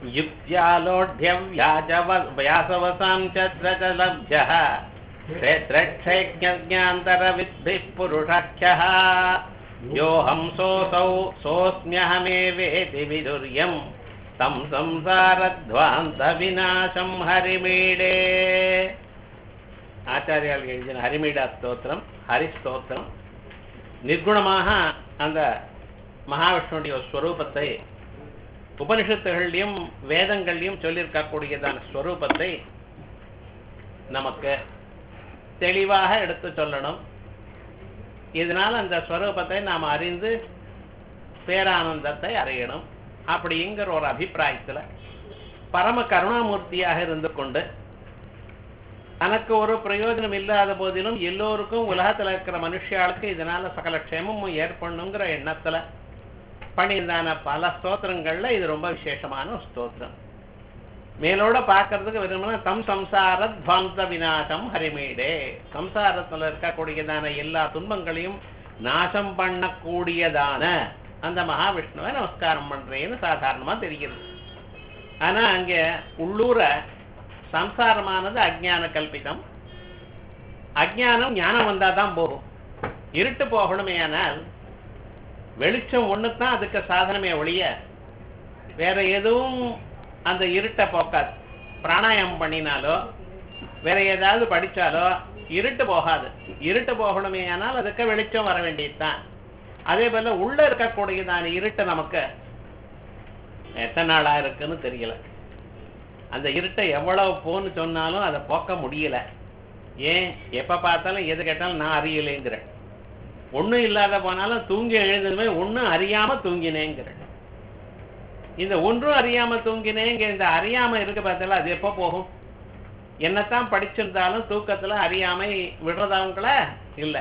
युक्त्यालोढ्यव्याजव्यासवसां च द्रजलभ्यः क्षेत्रक्षैज्ञान्तरविद्भिः पुरुषाख्यः योऽहं सोऽसौ सोऽस्म्यहमेवेति विदुर्यम् तं संसारध्वान्तविनाशं हरिमीडे ஆச்சாரியால் எழுதின ஹரிமீடா ஸ்தோத்திரம் ஹரிஸ்தோத்திரம் நிர்குணமாக அந்த மகாவிஷ்ணுடைய ஸ்வரூபத்தை உபனிஷத்துகள்லையும் வேதங்கள்லையும் சொல்லியிருக்கக்கூடியதான ஸ்வரூபத்தை நமக்கு தெளிவாக எடுத்து சொல்லணும் இதனால் அந்த ஸ்வரூபத்தை நாம் அறிந்து பேரானந்தத்தை அறியணும் அப்படிங்கிற ஒரு அபிப்பிராயத்தில் பரம கருணாமூர்த்தியாக இருந்து கொண்டு தனக்கு ஒரு பிரயோஜனம் இல்லாத போதிலும் எல்லோருக்கும் உலகத்தில் இருக்கிற மனுஷியாளுக்கு இதனால சகல க்ஷேமமும் ஏற்படணுங்கிற எண்ணத்துல பண்ணியிருந்தான பல ஸ்தோத்திரங்கள்ல இது ரொம்ப விசேஷமான ஒரு ஸ்தோத்திரம் மேலோட பார்க்கறதுக்கு விரும்பினா தம் சம்சார துவந்த விநாசம் ஹரிமீடே சம்சாரத்துல இருக்கக்கூடியதான எல்லா துன்பங்களையும் நாசம் பண்ணக்கூடியதான அந்த மகாவிஷ்ணுவை நமஸ்காரம் பண்றேன்னு சாதாரணமா தெரிகிறது ஆனா அங்க உள்ளூர சம்சாரமானது அஜ்ஞான கல்பிதம் அஜ்ஞானம் ஞானம் வந்தா தான் போகும் இருட்டு போகணுமே ஆனால் வெளிச்சம் ஒன்று தான் அதுக்கு சாதனமே ஒழிய வேற எதுவும் அந்த இருட்டை போக்காது பிராணாயாமம் பண்ணினாலோ வேற ஏதாவது படிச்சாலோ இருட்டு போகாது இருட்டு போகணுமே ஆனால் அதுக்கு வெளிச்சம் வர வேண்டியதுதான் அதே போல உள்ள இருக்கக்கூடியதான இருட்டு நமக்கு எத்தனை நாளா இருக்குன்னு தெரியல அந்த இருட்டை எவ்வளவு போன்னு சொன்னாலும் அதை போக்க முடியல ஏன் எப்ப பார்த்தாலும் எது கேட்டாலும் நான் அறியலைங்கிறேன் ஒண்ணும் இல்லாத போனாலும் தூங்கி எழுந்ததுமே ஒண்ணும் அறியாம தூங்கினேங்கிறேன் இந்த ஒன்றும் அறியாம தூங்கினேங்க இந்த அறியாம இருக்கு பார்த்தாலும் அது எப்போ போகும் என்னத்தான் படிச்சிருந்தாலும் தூக்கத்துல அறியாமை விடுறதவங்கள இல்ல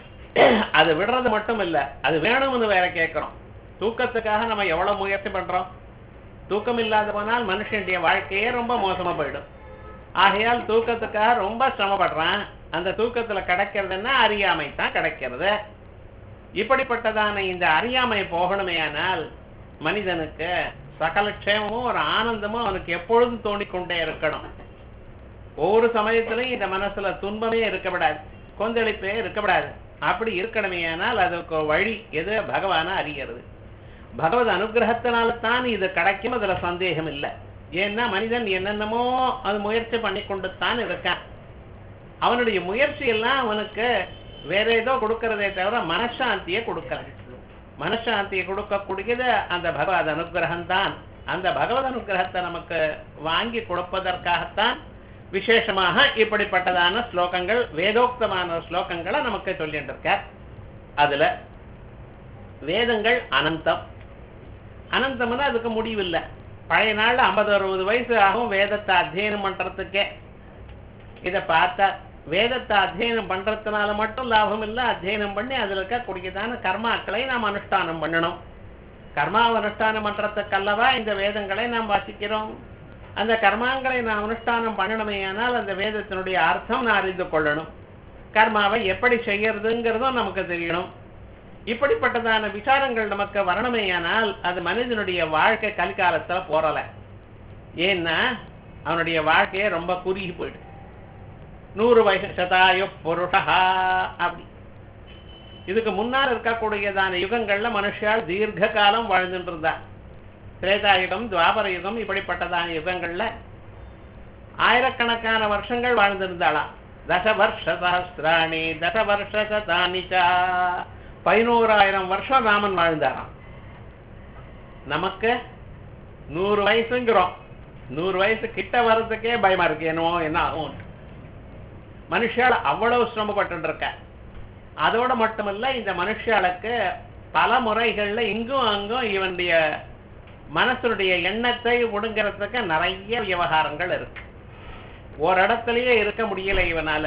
அது விடுறது மட்டும் இல்ல அது வேணும்னு வேற கேட்கிறோம் தூக்கத்துக்காக நம்ம எவ்வளவு முயற்சி பண்றோம் தூக்கம் இல்லாத போனால் மனுஷனுடைய வாழ்க்கையே ரொம்ப மோசமா போயிடும் ஆகையால் தூக்கத்துக்காக ரொம்ப சிரமப்படுறான் அந்த தூக்கத்துல கிடைக்கிறதுன்னா அறியாமை தான் கிடைக்கிறது இப்படிப்பட்டதான இந்த அறியாமை போகணுமே ஆனால் மனிதனுக்கு சகல க்ஷேமமும் ஒரு ஆனந்தமும் அவனுக்கு எப்பொழுதும் தோணிக்கொண்டே இருக்கணும் ஒவ்வொரு சமயத்திலையும் இந்த மனசுல துன்பமே இருக்கப்படாது கொந்தளிப்பே இருக்கப்படாது அப்படி இருக்கணுமே ஆனால் அதுக்கு வழி எது பகவான அறிகிறது பகவத் அனுகிரகத்தினால தான் இது கிடைக்கும் அதுல சந்தேகம் இல்லை ஏன்னா மனிதன் என்னென்னமோ அது முயற்சி பண்ணி கொண்டு தான் இருக்கான் அவனுடைய முயற்சி எல்லாம் அவனுக்கு வேற ஏதோ கொடுக்கறதே தவிர மனசாந்தியை கொடுக்கல மனசாந்தியை கொடுக்கக்கூடியது அந்த பகவத் அனுகிரகம் தான் அந்த பகவத் அனுகிரகத்தை நமக்கு வாங்கி கொடுப்பதற்காகத்தான் விசேஷமாக இப்படிப்பட்டதான ஸ்லோகங்கள் வேதோக்தமான ஸ்லோகங்களை நமக்கு சொல்லிட்டு இருக்கார் அதுல வேதங்கள் அனந்தம் அனந்தம்னா அதுக்கு முடிவில்லை பழைய நாள்ல ஐம்பது அறுபது வயசு ஆகும் வேதத்தை அத்தியனம் பண்றதுக்கே இதை பார்த்தா வேதத்தை அத்தியனம் பண்றதுனால மட்டும் லாபம் இல்லை அத்தியனம் பண்ணி அதுல இருக்கக்கூடியதான கர்மாக்களை நாம் அனுஷ்டானம் பண்ணணும் கர்மாவை அனுஷ்டானம் பண்றதுக்கல்லவா இந்த வேதங்களை நாம் வாசிக்கிறோம் அந்த கர்மாங்களை நாம் அனுஷ்டானம் பண்ணணுமே ஆனால் அந்த வேதத்தினுடைய அர்த்தம் நான் அறிந்து கொள்ளணும் கர்மாவை எப்படி செய்யறதுங்கிறதும் நமக்கு தெரியணும் இப்படிப்பட்டதான விசாரங்கள் நமக்கு வரணுமேயானால் அது மனிதனுடைய வாழ்க்கை கலிகாலத்துல போறல ஏன்னா அவனுடைய வாழ்க்கையே ரொம்ப குறுகி போயிடுது நூறு வயசு சதாயு புருஷா அப்படி இதுக்கு முன்னால் இருக்கக்கூடியதான யுகங்கள்ல மனுஷால் தீர்க்க காலம் வாழ்ந்துட்டு இருந்தா திரேதாயுகம் துவாபர யுகம் இப்படிப்பட்டதான யுகங்கள்ல ஆயிரக்கணக்கான வருஷங்கள் வாழ்ந்திருந்தாளாம் தச வருஷ சஹசிராணி தச வருஷ சதானிச்சா பதினோராயிரம் வருஷம் ராமன் வாழ்ந்தாராம் நமக்கு நூறு வயசுங்கிறோம் நூறு வயசு கிட்ட வர்றதுக்கே பயமா இருக்கு என்னவோ என்ன ஆகும் மனுஷால் அவ்வளவு சிரமப்பட்டு இருக்க அதோட மட்டுமல்ல இந்த மனுஷாளுக்கு பல முறைகள்ல இங்கும் அங்கும் இவனுடைய மனசனுடைய எண்ணத்தை ஒடுங்கிறதுக்கு நிறைய விவகாரங்கள் இருக்கு ஒரு இடத்துலயே இருக்க முடியல இவனால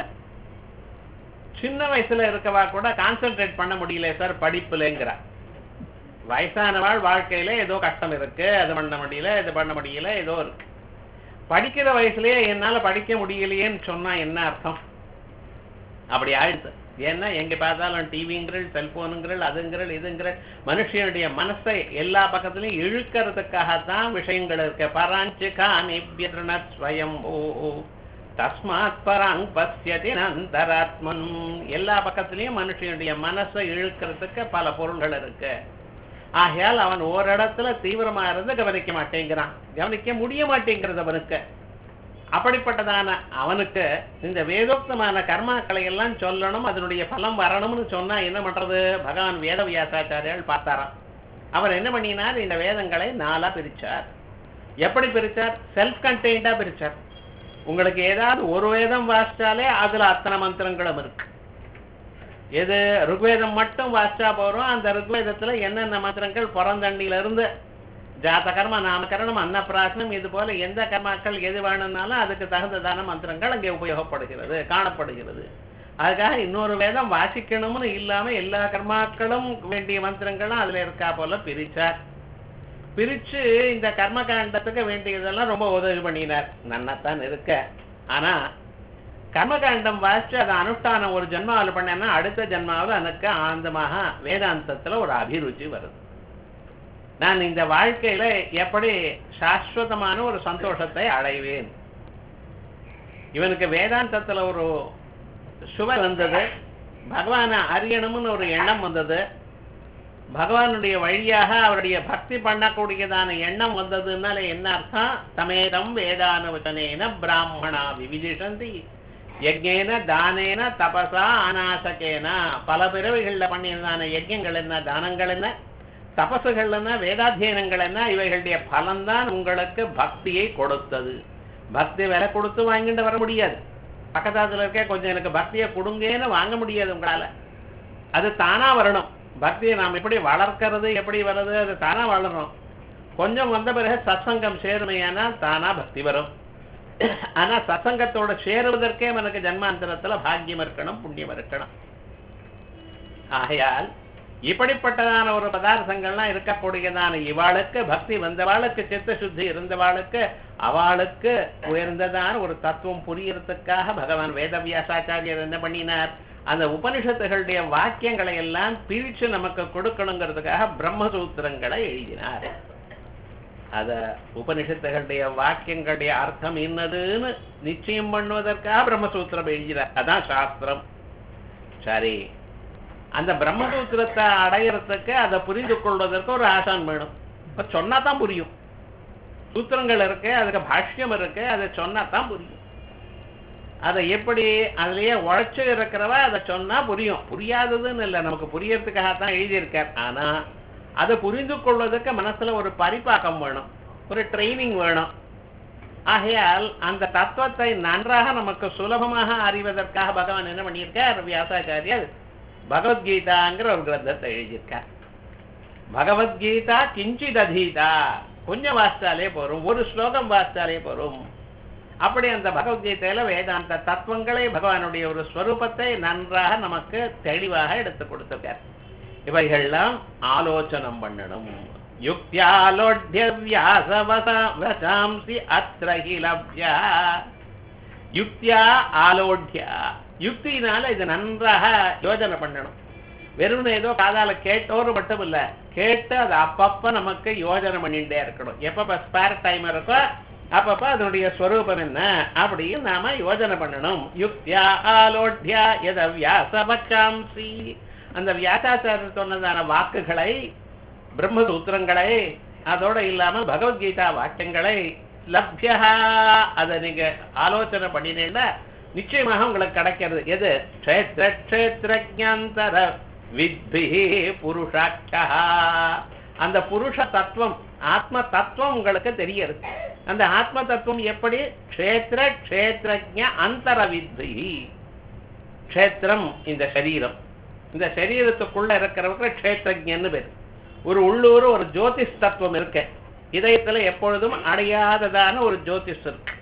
சின்ன வயசுல இருக்கவா கூட கான்சென்ட்ரேட் பண்ண முடியல சார் படிப்புலங்கிற வயசானவாள் வாழ்க்கையில ஏதோ கஷ்டம் இருக்கு அது பண்ண முடியல இது பண்ண முடியல ஏதோ இருக்கு படிக்கிற வயசுலயே என்னால படிக்க முடியலையேன்னு சொன்னா என்ன அர்த்தம் அப்படி ஆயிடுச்சு ஏன்னா எங்க பார்த்தாலும் டிவிங்கிறள் செல்போனுங்கிறள் அதுங்கிறள் இதுங்கிறள் மனுஷனுடைய மனசை எல்லா பக்கத்துலயும் இழுக்கிறதுக்காகத்தான் விஷயங்கள் இருக்கு பராஞ்சு காணிபியர்ண ஸ்வயம் ஓ தஸ்மாத் பராங் பசியதி அந்தராத்மன் எல்லா பக்கத்துலயும் மனுஷனுடைய மனசை இழுக்கிறதுக்கு பல பொருள்கள் இருக்கு ஆகையால் அவன் ஓரிடத்துல தீவிரமா இருந்து கவனிக்க மாட்டேங்கிறான் கவனிக்க முடிய மாட்டேங்கிறது அவனுக்கு அப்படிப்பட்டதான அவனுக்கு இந்த வேதோக்தமான கர்மாக்களை எல்லாம் சொல்லணும் அதனுடைய பலம் வரணும்னு சொன்னா என்ன பண்றது பகவான் வேத வியாசாச்சாரியால் பார்த்தாராம் அவர் என்ன பண்ணினார் இந்த வேதங்களை நாலா பிரிச்சார் எப்படி பிரிச்சார் செல்ஃப் கண்டெய்ன்டா பிரிச்சார் உங்களுக்கு ஏதாவது ஒரு வேதம் வாசிச்சாலே அதுல அத்தனை மந்திரங்களும் இருக்கு எது ருக்வேதம் மட்டும் வாசிச்சா போறோம் அந்த ருக்வேதத்துல என்னென்ன மந்திரங்கள் புறந்தண்டியில இருந்து ஜாத கர்ம நாமகரணம் அன்னப்பிராசனம் இது போல எந்த கர்மாக்கள் எது வேணும்னாலும் அதுக்கு தகுந்ததான மந்திரங்கள் அங்கே உபயோகப்படுகிறது காணப்படுகிறது அதுக்காக இன்னொரு வேதம் வாசிக்கணும்னு இல்லாம எல்லா கர்மாக்களும் வேண்டிய மந்திரங்களும் அதுல இருக்கா போல பிரிச்சார் பிரிச்சு இந்த கர்மகாண்டத்துக்கு வேண்டியதெல்லாம் ரொம்ப உதவி பண்ணினார் நன்னாத்தான் இருக்க ஆனா கர்மகாண்டம் வாசிச்சு அதை அனுஷ்டானம் ஒரு ஜென்மாவில் பண்ணேன்னா அடுத்த ஜென்மாவில் எனக்கு ஆனந்தமாக வேதாந்தத்துல ஒரு அபிருச்சி வருது நான் இந்த வாழ்க்கையில எப்படி சாஸ்வதமான ஒரு சந்தோஷத்தை அடைவேன் இவனுக்கு வேதாந்தத்துல ஒரு சுவை வந்தது பகவானை அறியணும்னு ஒரு எண்ணம் வந்தது பகவானுடைய வழியாக அவருடைய பக்தி பண்ணக்கூடியதான எண்ணம் வந்ததுனால என்ன அர்த்தம் சமேதம் வேதானுவச்சனேன பிராமணா விவிதிஷந்தி யஜ்ஞேன தானேன தபசா அநாசகேன பல பிறவைகள்ல பண்ணியதான யஜ்யங்கள் என்ன தானங்கள் என்ன தபசுகள் என்ன வேதாத்தியனங்கள் என்ன இவைகளுடைய பலன்தான் உங்களுக்கு பக்தியை கொடுத்தது பக்தி விலை கொடுத்து வாங்கிட்டு வர முடியாது பக்கத்தாத்துல இருக்க கொஞ்சம் எனக்கு பக்தியை கொடுங்கன்னு வாங்க முடியாது உங்களால அது தானா வரணும் பக்தியை நாம் எப்படி வளர்க்கறது எப்படி வருது அது தானா வளரணும் கொஞ்சம் வந்த பிறகு சத்சங்கம் சேருமையானா தானா பக்தி வரும் ஆனா சத்சங்கத்தோட சேருவதற்கே எனக்கு ஜன்மாந்தரத்துல பாக்கியம் இருக்கணும் புண்ணியம் இருக்கணும் ஆகையால் இப்படிப்பட்டதான ஒரு பதார்த்தங்கள்லாம் இருக்கக்கூடியதான இவாளுக்கு பக்தி வந்தவாளுக்கு சித்த சுத்தி இருந்தவாளுக்கு அவளுக்கு உயர்ந்ததான ஒரு தத்துவம் புரியறதுக்காக பகவான் வேதவியாசாச்சாரியர் என்ன பண்ணினார் அந்த உபனிஷத்துகளுடைய வாக்கியங்களை எல்லாம் பிரிச்சு நமக்கு கொடுக்கணுங்கிறதுக்காக பிரம்மசூத்திரங்களை எழுதினார் அத உபனிஷத்துகளுடைய வாக்கியங்களுடைய அர்த்தம் என்னதுன்னு நிச்சயம் பண்ணுவதற்காக பிரம்மசூத்திரம் எழுதினார் அதான் சாஸ்திரம் சரி அந்த பிரம்மசூத்திரத்தை அடையறதுக்கு அதை புரிந்து கொள்வதற்கு ஒரு ஆசான் வேணும் இப்ப சொன்னா தான் புரியும் சூத்திரங்கள் இருக்கு அதுக்கு பாஷ்யம் இருக்கு அதை சொன்னா தான் புரியும் அதை எப்படி அதுலயே உழைச்சு இருக்கிறவ அதை சொன்னா புரியும் புரியாததுன்னு இல்லை நமக்கு புரியறதுக்காகத்தான் எழுதியிருக்கார் ஆனா அதை புரிந்து கொள்வதற்கு மனசுல ஒரு பரிபாக்கம் வேணும் ஒரு ட்ரைனிங் வேணும் ஆகையால் அந்த தத்துவத்தை நன்றாக நமக்கு சுலபமாக அறிவதற்காக பகவான் என்ன பண்ணியிருக்கார் வியாசாச்சாரியர் பகவத்கீதாங்கிற ஒரு கிரந்தத்தை எழுதியிருக்கார் பகவத்கீதா கிஞ்சித் அதீதா கொஞ்சம் வாசித்தாலே போரும் ஒரு ஸ்லோகம் வாசித்தாலே போரும் அப்படி அந்த பகவத்கீதையில வேதாந்த தத்துவங்களை பகவானுடைய ஒரு ஸ்வரூபத்தை நன்றாக நமக்கு தெளிவாக எடுத்து கொடுத்திருக்கார் இவைகள்லாம் ஆலோசனம் பண்ணணும் யுக்தியாலோட்ய வியாசவசாம்சி அத்ரஹி லப்யா யுக்தியா ஆலோட்யா யுக்தினால இது நன்றாக யோஜனை பண்ணணும் வெறும் ஏதோ காதால கேட்டோரு மட்டும் இல்ல கேட்டு அது அப்பப்ப நமக்கு யோஜனை பண்ணிட்டே இருக்கணும் எப்பப்ப ஸ்பேர் டைம் இருக்கோ அப்பப்ப அதனுடைய ஸ்வரூபம் என்ன அப்படின்னு நாம யோஜனை பண்ணணும் யுக்தியா ஆலோட்யா எத வியாசபச்சாம்சி அந்த வியாசாச்சாரர் சொன்னதான வாக்குகளை பிரம்மசூத்திரங்களை அதோட இல்லாம பகவத்கீதா வாக்கியங்களை லப்யா அதை நீங்க ஆலோசனை பண்ணினீங்கன்னா நிச்சயமாக உங்களுக்கு கிடைக்கிறது எது க்ஷேத்திர க்ஷேத்திரஜாந்தர வித்பிஹி புருஷாட்சா அந்த புருஷ தத்துவம் ஆத்ம தத்துவம் உங்களுக்கு தெரியுது அந்த ஆத்ம தத்துவம் எப்படி க்ஷேத்திர க்ஷேத்திரஜ அந்தர வித்பிஹி க்ஷேத்திரம் இந்த சரீரம் இந்த சரீரத்துக்குள்ள இருக்கிறவங்க க்ஷேத்திரஜன்னு பேர் ஒரு உள்ளூர் ஒரு ஜோதிஷ் தத்துவம் இருக்கு இதயத்துல எப்பொழுதும் அடையாததான ஒரு ஜோதிஷ் இருக்கு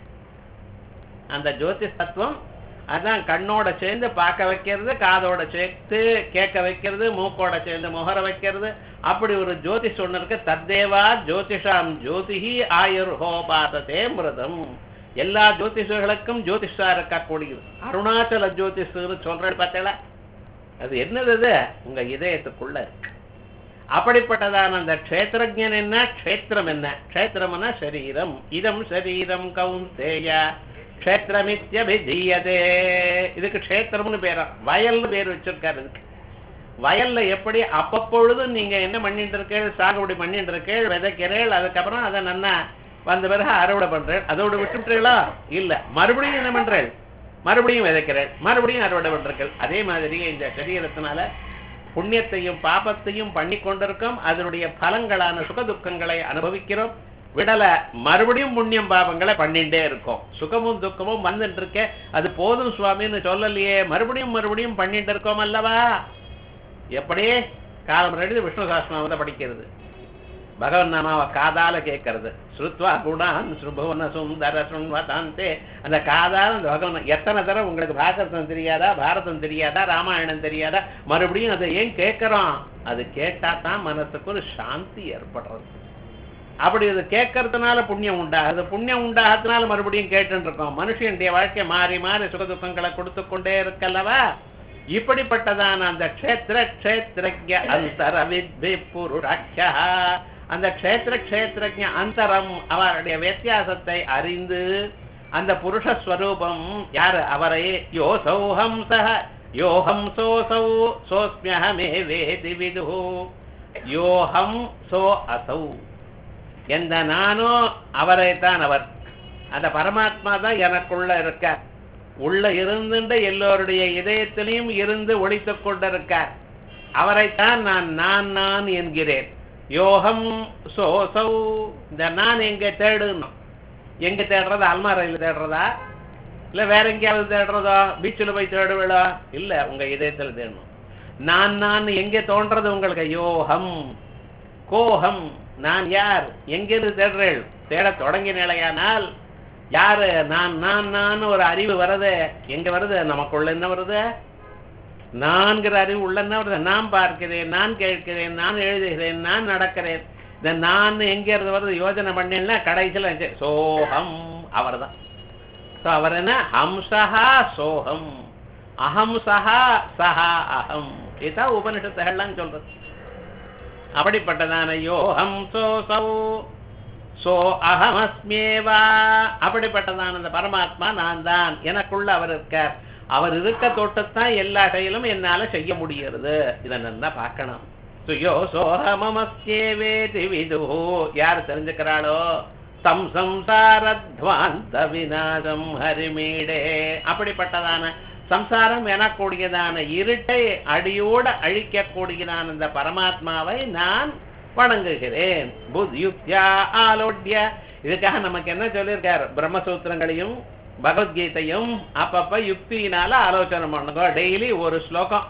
அந்த ஜோதிஷ் தத்துவம் அதான் கண்ணோட சேர்ந்து பார்க்க வைக்கிறது காதோட சேர்த்து கேட்க வைக்கிறது மூக்கோட சேர்ந்து முகர வைக்கிறது அப்படி ஒரு ஜோதிஷ் ஒண்ணு இருக்கு தத்தேவா ஜோதிஷாம் ஜோதிஹி ஆயுர் ஹோபாததே மிருதம் எல்லா ஜோதிஷர்களுக்கும் ஜோதிஷா இருக்கக்கூடியது அருணாச்சல ஜோதிஷன்னு சொல்றேன் பார்த்தேல அது என்னது அது உங்க இதயத்துக்குள்ள இருக்கு அப்படிப்பட்டதான அந்த க்ஷேத்திரஜன் என்ன க்ஷேத்திரம் என்ன க்ஷேத்திரம்னா சரீரம் இதம் சரீரம் கவுந்தேய க்ஷேத்திரமித்யபிதீயதே இதுக்கு க்ஷேத்திரம்னு பேரா வயல்னு பேர் வச்சிருக்காரு இதுக்கு வயல்ல எப்படி அப்பப்பொழுது நீங்க என்ன பண்ணிட்டு இருக்கீள் சாகுபடி பண்ணிட்டு இருக்கீள் விதைக்கிறீள் அதுக்கப்புறம் அதை நன்னா வந்த பிறகு அறுவடை பண்றேன் அதோட விட்டுட்டீங்களா இல்ல மறுபடியும் என்ன பண்றேன் மறுபடியும் விதைக்கிறேன் மறுபடியும் அறுவடை பண்றீர்கள் அதே மாதிரி இந்த சரீரத்தினால புண்ணியத்தையும் பாபத்தையும் பண்ணி கொண்டிருக்கோம் அதனுடைய பலங்களான சுக துக்கங்களை அனுபவிக்கிறோம் விடல மறுபடியும் புண்ணியம் பாபங்களை பண்ணிட்டே இருக்கோம் சுகமும் துக்கமும் வந்துட்டு இருக்க அது போதும் சுவாமின்னு சொல்லலையே மறுபடியும் மறுபடியும் பண்ணிட்டு இருக்கோம் அல்லவா எப்படி காலம் எழுதி விஷ்ணு சாஸ்திரம் படிக்கிறது பகவன் நாமாவை காதால கேட்கறது ஸ்ருத்வா குணான் சுபவன சுந்தர சுண்வதாந்தே அந்த காதால அந்த பகவன் எத்தனை தடவை உங்களுக்கு பாகவதம் தெரியாதா பாரதம் தெரியாதா ராமாயணம் தெரியாதா மறுபடியும் அதை ஏன் கேட்கறோம் அது கேட்டா தான் மனசுக்கு ஒரு சாந்தி ஏற்படுறது அப்படி அது கேட்கறதுனால புண்ணியம் உண்டாகுது புண்ணியம் உண்டாகிறதுனால மறுபடியும் கேட்டுட்டு இருக்கோம் மனுஷனுடைய வாழ்க்கை மாறி மாறி சுக துக்கங்களை கொடுத்து கொண்டே இருக்கல்லவா இப்படிப்பட்டதான அந்த க்ஷேத்திர க்ஷேத்திரஜ அந்தர வித்வி புருஷா அந்த க்ஷேத்திர க்ஷேத்திரஜ அந்தரம் அவருடைய வித்தியாசத்தை அறிந்து அந்த புருஷஸ்வரூபம் யாரு அவரை யோசௌ ஹம்சः யோஹம் சோசௌ சோஸ்மியஹமே வேதி விது யோஹம் சோ அசௌ எந்த நானோ அவரைத்தான் அவர் அந்த பரமாத்மா தான் எனக்குள்ள இருக்கார் உள்ள இருந்துட்டு எல்லோருடைய இதயத்திலையும் இருந்து ஒழித்துக் கொண்டிருக்கார் அவரைத்தான் நான் நான் நான் என்கிறேன் யோகம் சோசௌ இந்த நான் எங்க தேடணும் எங்க தேடுறதா அல்மாரையில் தேடுறதா இல்ல வேற எங்கேயாவது தேடுறதா பீச்சில் போய் தேடுவீளா இல்ல உங்க இதயத்துல தேடணும் நான் நான் எங்க தோன்றது உங்களுக்கு யோகம் கோகம் நான் யார் எங்கிருந்து தேடுறேள் தேட தொடங்கினேலையானால் யாரு நான் நான் நான் ஒரு அறிவு வருது எங்க வருது நமக்குள்ள என்ன வருது நான்கிற அறிவு உள்ள என்ன வருது நான் பார்க்கிறேன் நான் கேட்கிறேன் நான் எழுதுகிறேன் நான் நடக்கிறேன் இந்த நான் எங்க இருந்து வருது யோஜனை பண்ணேன்னா கடைசியில் சோகம் அவர்தான் ஸோ அவர் என்ன ஹம்சஹா சோகம் அஹம்சஹா சஹா அகம் இதுதான் உபனிஷத்துகள்லாம் சொல்றது அப்படிப்பட்டதான யோகம் சோ சௌ சோ அகமஸ்மேவா அப்படிப்பட்டதான அந்த பரமாத்மா நான் தான் எனக்குள்ள அவர் இருக்கார் அவர் இருக்க தொட்டுத்தான் எல்லா செயலும் என்னால செய்ய முடிகிறது இதை நல்லா பார்க்கணும் சுயோ சோஹமமஸ்யேவேதி விது யார் தெரிஞ்சுக்கிறாளோ தம் சம்சாரத்வாந்த விநாசம் ஹரிமீடே அப்படிப்பட்டதான சம்சாரம் எனக்கூடியதான இருட்டை அடியோடு அழிக்கக்கூடியதான இந்த பரமாத்மாவை நான் வணங்குகிறேன் புத்யுக்தியா ஆலோட்ய இதுக்காக நமக்கு என்ன சொல்லியிருக்கார் பிரம்மசூத்திரங்களையும் பகவத்கீதையும் அப்பப்ப யுக்தியினால ஆலோசனை பண்ணுங்க டெய்லி ஒரு ஸ்லோகம்